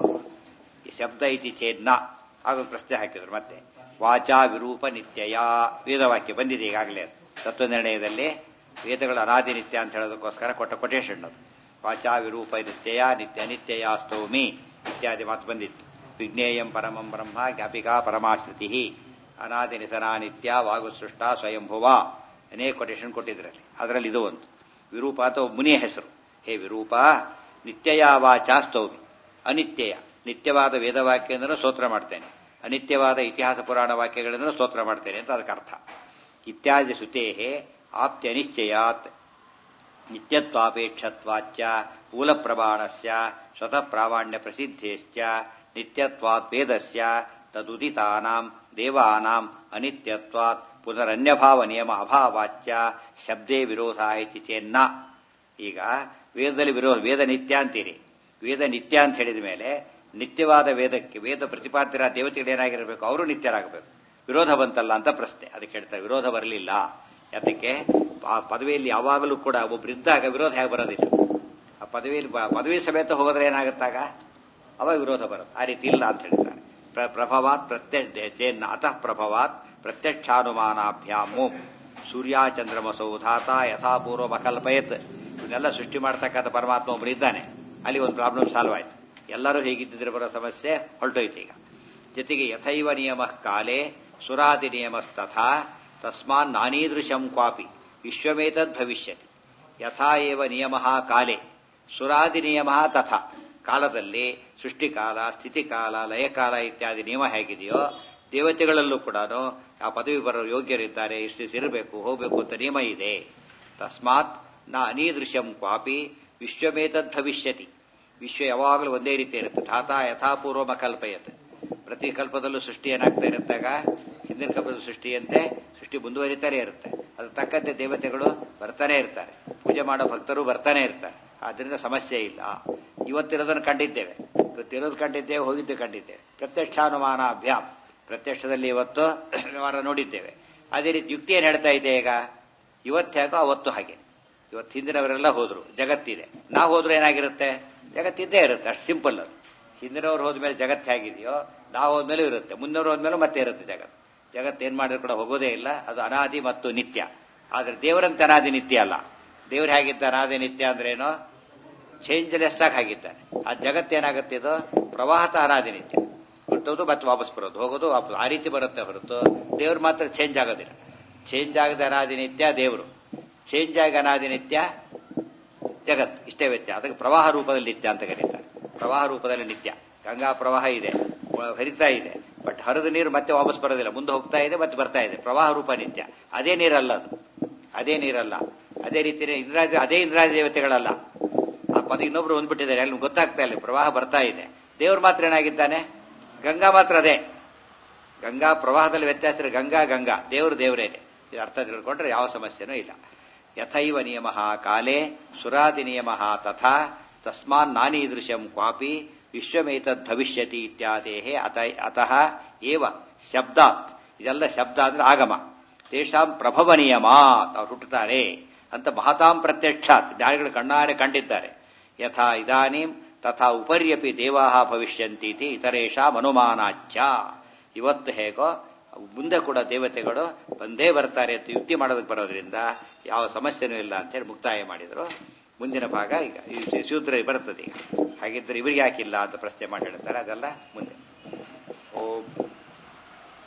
ಈ ಶಬ್ದ ಇತಿ ಚೇದ್ನ ಆಗ ಪ್ರಶ್ನೆ ಹಾಕಿದ್ರು ಮತ್ತೆ ವಾಚಾ ವಿರೂಪ ನಿತ್ಯಯ ವೇದವಾಕ್ಯ ಬಂದಿದೆ ಈಗಾಗಲೇ ಅದು. ತತ್ವ ನಿರ್ಣಯದಲ್ಲಿ ವೇದಗಳ ಅನಾದಿ ನಿತ್ಯ ಅಂತ ಹೇಳೋದಕ್ಕೋಸ್ಕರ ಕೊಟ್ಟ ಕೊಟೇಶನ್ ಅದು ವಾಚಾ ವಿರೂಪ ನಿತ್ಯಯ ನಿತ್ಯ ನಿತ್ಯಯ ಸ್ತೋಮಿ ಇತ್ಯಾದಿ ಮಾತು ಬಂದಿತ್ತು ವಿಜ್ಞೇಯಂ ಪರಮಂ ಬ್ರಹ್ಮ ಜ್ಞಾಪಿಕಾ ಪರಮಾಶ್ರುತಿ ಅನಾದಿ ನಿಧನ ನಿತ್ಯ ವಾಗು ಸೃಷ್ಟ ಸ್ವಯಂಭುವ ಅನೇಕ ಕೊಟೇಶನ್ ಕೊಟ್ಟಿದ್ರಲ್ಲಿ ಅದರಲ್ಲಿ ಇದು ಒಂದು ವಿರೂಪ ಅಥವಾ ಮುನಿಯ ಹೆಸರು ಹೇ ವಿರೂಪ ನಿತ್ಯಯ ವಾಚಾ ಸ್ತೌಮಿ ಅನಿತ್ಯಯ ನಿತ್ಯವಾದ ವೇದವಾಕ್ಯದಿಂದಲೂ ಸ್ತೋತ್ರ ಮಾಡ್ತೇನೆ ಅನಿತ್ಯವಾದ ಇತಿಹಾಸ ಪುರಾಣ ವಾಕ್ಯಗಳಿಂದಲೂ ಸ್ತೋತ್ರ ಮಾಡ್ತೇನೆ ಅಂತ ಅದಕ್ಕೆ ಅರ್ಥ ಇತ್ಯಾದಿ ಶ್ರುತೇ ಆಪ್ತ್ಯನಿಶ್ಚಯಾತ್ ನಿತ್ಯತ್ವಾಪೇಕ್ಷತ್ವಾಚ್ಚ ಮೂಲ ಪ್ರಮಾಣಸ್ಯ ಸ್ವತಃ ಪ್ರಾಮಾಣ್ಯ ಪ್ರಸಿದ್ಧೇಶ್ಚ ನಿತ್ಯತ್ವಾತ್ ವೇದಸ್ಯ ತದುದಿತಾನಾಂ ದೇವಾನಾಂ ಅನಿತ್ಯತ್ವಾತ್ ಪುನರನ್ಯಭಾವ ನಿಯಮ ಅಭಾವಾಚ್ಯ ಶಬ್ದೇ ವಿರೋಧ ಇತಿ ಚೇನ್ನ ಈಗ ವೇದದಲ್ಲಿ ವಿರೋಧ ವೇದ ನಿತ್ಯ ಅಂತೀರಿ ವೇದ ನಿತ್ಯ ಅಂತ ಹೇಳಿದ ಮೇಲೆ ನಿತ್ಯವಾದ ವೇದಕ್ಕೆ ವೇದ ಪ್ರತಿಪಾದ್ಯರ ದೇವತೆಗಳು ಏನಾಗಿರಬೇಕು ಅವರು ನಿತ್ಯರಾಗಬೇಕು ವಿರೋಧ ಬಂತಲ್ಲ ಅಂತ ಪ್ರಶ್ನೆ ಅದಕ್ಕೆ ಹೇಳ್ತಾರೆ ವಿರೋಧ ಬರಲಿಲ್ಲ ಯಾತಕ್ಕೆ ಆ ಪದವಿಯಲ್ಲಿ ಯಾವಾಗಲೂ ಕೂಡ ಒಬ್ಬರಿದ್ದಾಗ ವಿರೋಧ ಹೇಗೆ ಬರೋದಿಲ್ಲ ಆ ಪದವಿಯಲ್ಲಿ ಬ- ಪದವಿ ಸಮೇತ ಹೋದ್ರೆ ಏನಾಗುತ್ತಾಗ ಅವಾಗ ವಿರೋಧ ಬರುತ್ತೆ ಆ ರೀತಿ ಇಲ್ಲ ಅಂತ ಹೇಳ್ತಾರೆ ಪ್ರ- ಪ್ರಭವಾತ್ ಪ್ರತ್ಯಕ್ಷ ಅತಃ ಪ್ರಭವಾತ್ ಪ್ರತ್ಯಕ್ಷಾನುಮಾನಾಭ್ಯಾಮು ಸೂರ್ಯಾಚಂದ್ರಮಸೌ ಧಾತ ಯಥಾಪೂರ್ವ ಅಕಲ್ಪಯತ್ ಇವನ್ನೆಲ್ಲ ಸೃಷ್ಟಿ ಮಾಡ್ತಕ್ಕಂಥ ಪರಮಾತ್ಮ ಒಬ್ಬರು ಇದ್ದಾನೆ ಅಲ್ಲಿ ಒಂದು ಪ್ರಾಬ್ಲಮ್ ಸಾಲ್ವ್ ಆಯ್ತು ಎಲ್ಲರೂ ಹೇಗಿದ್ದಿದ್ರೆ ಬರೋ ಸಮಸ್ಯೆ ಹೊರಟೋಯ್ತು ಈಗ ಜೊತೆಗೆ ಯಥೈವ ನಿಯಮ ಕಾಲೇ ಸುರಾದಿ ನಿಯಮಸ್ತಥಾ ತಸ್ಮಾನ್ ನಾನೀದೃಶಂ ಕ್ವಾಪಿ ವಿಶ್ವಮೇತದ್ ಭವಿಷ್ಯತಿ ಯಥಾ ಏವ ನಿಯಮ ಕಾಲೇ ಸುರಾದಿ ನಿಯಮ ತಥಾ ಕಾಲದಲ್ಲಿ ಸೃಷ್ಟಿಕಾಲ ಸ್ಥಿತಿಕಾಲ ಲಯಕಾಲ ಇತ್ಯಾದಿ ನಿಯಮ ಹೇಗಿದೆಯೋ ದೇವತೆಗಳಲ್ಲೂ ಕೂಡ ಆ ಪದವಿ ಬರೋ ಯೋಗ್ಯರಿದ್ದಾರೆ ಇಷ್ಟು ಇರಬೇಕು ಹೋಗಬೇಕು ಅಂತ ನಿಯಮ ಇದೆ ತಸ್ಮಾತ್ ನ ಅನೀದೃಶ್ಯಂ ಕ್ವಾಪಿ ವಿಶ್ವಮೇತದ್ ಭವಿಷ್ಯತಿ ವಿಶ್ವ ಯಾವಾಗಲೂ ಒಂದೇ ರೀತಿ ಇರುತ್ತೆ ಧಾತಾ ಯಥಾಪೂರ್ವಮ ಕಲ್ಪಯತ್ ಪ್ರತಿ ಕಲ್ಪದಲ್ಲೂ ಸೃಷ್ಟಿ ಏನಾಗ್ತಾ ಇರುತ್ತಾಗ ಹಿಂದಿನ ಕಲ್ಪದ ಸೃಷ್ಟಿಯಂತೆ ಸೃಷ್ಟಿ ಮುಂದುವರಿತಾನೆ ಇರುತ್ತೆ ಅದು ತಕ್ಕಂತೆ ದೇವತೆಗಳು ಬರ್ತಾನೆ ಇರ್ತಾರೆ ಪೂಜೆ ಮಾಡೋ ಭಕ್ತರು ಬರ್ತಾನೆ ಇರ್ತಾರೆ ಆದ್ರಿಂದ ಸಮಸ್ಯೆ ಇಲ್ಲ ಇವತ್ತಿರೋದನ್ನು ಕಂಡಿದ್ದೇವೆ ಇವತ್ತಿರೋದು ಕಂಡಿದ್ದೇವೆ ಹೋಗಿದ್ದು ಕಂಡಿದ್ದೇವೆ ಪ್ರತ್ಯಕ್ಷಾನುಮಾನ ಅಭ್ಯಾಮ್ ಪ್ರತ್ಯಕ್ಷದಲ್ಲಿ ಇವತ್ತು ವ್ಯವಹಾರ ನೋಡಿದ್ದೇವೆ ಅದೇ ರೀತಿ ಯುಕ್ತಿ ಏನ್ ಹೇಳ್ತಾ ಇದೆ ಈಗ ಇವತ್ತು ಹೇಗೋ ಅವತ್ತು ಹಾಗೆ ಇವತ್ತು ಹಿಂದಿನವರೆಲ್ಲ ಹೋದ್ರು ಜಗತ್ತಿದೆ ನಾವು ಹೋದ್ರು ಏನಾಗಿರುತ್ತೆ ಜಗತ್ತಿದ್ದೇ ಇರುತ್ತೆ ಅಷ್ಟು ಸಿಂಪಲ್ ಅದು ಹಿಂದಿನವ್ರು ಹೋದ್ಮೇಲೆ ಜಗತ್ತು ಹೇಗಿದೆಯೋ ನಾವು ಹೋದ್ಮೇಲೂ ಇರುತ್ತೆ ಮುನ್ನವ್ರು ಹೋದ್ಮೇಲೂ ಮತ್ತೆ ಇರುತ್ತೆ ಜಗತ್ತು ಜಗತ್ತು ಏನ್ ಮಾಡಿದ್ರು ಕೂಡ ಹೋಗೋದೇ ಇಲ್ಲ ಅದು ಅನಾದಿ ಮತ್ತು ನಿತ್ಯ ಆದ್ರೆ ದೇವರಂತೆ ಅನಾದಿ ನಿತ್ಯ ಅಲ್ಲ ದೇವ್ರು ಹೇಗಿದ್ದ ಅನಾದಿ ನಿತ್ಯ ಅಂದ್ರೇನು ಚೇಂಜ್ಲೆಸ್ ಆಗಿ ಆಗಿದ್ದಾನೆ ಆ ಜಗತ್ತೇನಾಗುತ್ತೆ ಇದು ಪ್ರವಾಹತ ಅನಾದಿ ನಿತ್ಯ ಹುಟ್ಟೋದು ಮತ್ತೆ ವಾಪಸ್ ಬರೋದು ಹೋಗೋದು ವಾಪಸ್ ಆ ರೀತಿ ಬರುತ್ತೆ ಹೊರತು ದೇವ್ರು ಮಾತ್ರ ಚೇಂಜ್ ಆಗೋದಿಲ್ಲ ಚೇಂಜ್ ಆಗದ ಅನಾದಿ ನಿತ್ಯ ದೇವರು ಚೇಂಜ್ ಆಗಿ ಅನಾದಿ ನಿತ್ಯ ಜಗತ್ ಇಷ್ಟೇ ವ್ಯತ್ಯಾಸ ಅದಕ್ಕೆ ಪ್ರವಾಹ ರೂಪದಲ್ಲಿ ನಿತ್ಯ ಅಂತ ಕರೀತಾರೆ ಪ್ರವಾಹ ರೂಪದಲ್ಲಿ ನಿತ್ಯ ಗಂಗಾ ಪ್ರವಾಹ ಇದೆ ಒ- ಹರಿತಾ ಇದೆ ಬಟ್ ಹರಿದ ನೀರು ಮತ್ತೆ ವಾಪಸ್ ಬರೋದಿಲ್ಲ ಮುಂದೆ ಹೋಗ್ತಾ ಇದೆ ಮತ್ತೆ ಬರ್ತಾ ಇದೆ ಪ್ರವಾಹ ರೂಪ ನಿತ್ಯ ಅದೇ ನೀರಲ್ಲ ಅದು ಅದೇ ನೀರಲ್ಲ ಅದೇ ರೀತಿ ಇಂದ್ರಾಜ ಅದೇ ಇಂದ್ರಾಜ ದೇವತೆಗಳಲ್ಲ ಆ ಪದ ಇನ್ನೊಬ್ರು ಹೊಂದ್ಬಿಟ್ಟಿದ್ದಾರೆ ಅಲ್ಲಿ ಗೊತ್ತಾಗ್ತಾ ಇಲ್ಲ ಪ್ರವಾಹ ಬರ್ತಾ ಇದೆ ದೇವ್ರು ಮಾತ್ರ ಏನಾಗಿದ್ದಾನೆ ಗಂಗಾ ಮಾತ್ರ ಅದೇ ಗಂಗಾ ಪ್ರವಾಹದಲ್ಲಿ ವ್ಯತ್ಯಾಸ ಇದ್ರೆ ಗಂಗಾ ಗಂಗಾ ದೇವರು ದೇವರೇನೆ ಇದು ಅರ್ಥ ತಿಳ್ಕೊಂಡ್ರೆ ಯಾವ ಸಮಸ್ಯೆನೂ ಇಲ್ಲ ಯಥೈವ ನಿಯಮ ಕಾಲೇ ಸುರಾದಿ ನಿಯಮ ತಥಾ ತಸ್ಮಾನ್ ನಾನೀದೃಶಂ ಕ್ವಾಪಿ ವಿಶ್ವಮೇತದ್ ಭವಿಷ್ಯತಿ ಇತ್ಯಾದೇಹೇ ಅತ ಅತಃ ಏವ ಶಬ್ದಾತ್ ಇದೆಲ್ಲ ಶಬ್ದ ಅಂದ್ರೆ ಆಗಮ ತೇಷಾಂ ಪ್ರಭವ ನಿಯಮ ಅವ್ರು ಹುಟ್ಟುತ್ತಾರೆ ಅಂತ ಮಹತಾಂ ಪ್ರತ್ಯಕ್ಷಾತ್ ಜ್ಞಾನಿಗಳು ಕಣ್ಣಾರೆ ಕಂಡಿದ್ದಾರೆ ಯಥಾ ಇದಾನೀಂ ತಥಾ ಉಪರ್ಯಪಿ ದೇವಾಹ ಭವಿಷ್ಯಂತೀತಿ ಇತರೇಷಾಂ ಅನುಮಾನಾಚ್ಯ ಇವತ್ತು ಹೇಗೋ ಮುಂದೆ ಕೂಡ ದೇವತೆಗಳು ಬಂದೇ ಬರ್ತಾರೆ ಅಂತ ಯುಕ್ತಿ ಮಾಡೋದಕ್ಕೆ ಬರೋದ್ರಿಂದ ಯಾವ ಸಮಸ್ಯೆನೂ ಇಲ್ಲ ಅಂತ ಹೇಳಿ ಮುಕ್ತಾಯ ಮಾಡಿದ್ರು ಮುಂದಿನ ಭಾಗ ಈಗ ಈ ಶೂದ್ರ ಬರ್ತದೆ ಈಗ ಹಾಗಿದ್ರೆ ಇವರಿಗೆ ಯಾಕಿಲ್ಲ ಅಂತ ಪ್ರಶ್ನೆ ಮಾಡಿ ಹೇಳ್ತಾರೆ ಅದೆಲ್ಲ ಮುಂದೆ ಓಂ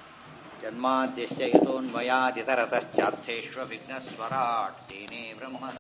ಜನ್ಮಾದ್ಯಶ್ಯ ಯಥೋನ್ಮಯಾದಿತರತಶ್ಚಾರ್ಥೇಶ್ವ ವಿಘ್ನಸ್ವರಾಟ್ ತೇನೇ ಬ್ರಹ್ಮ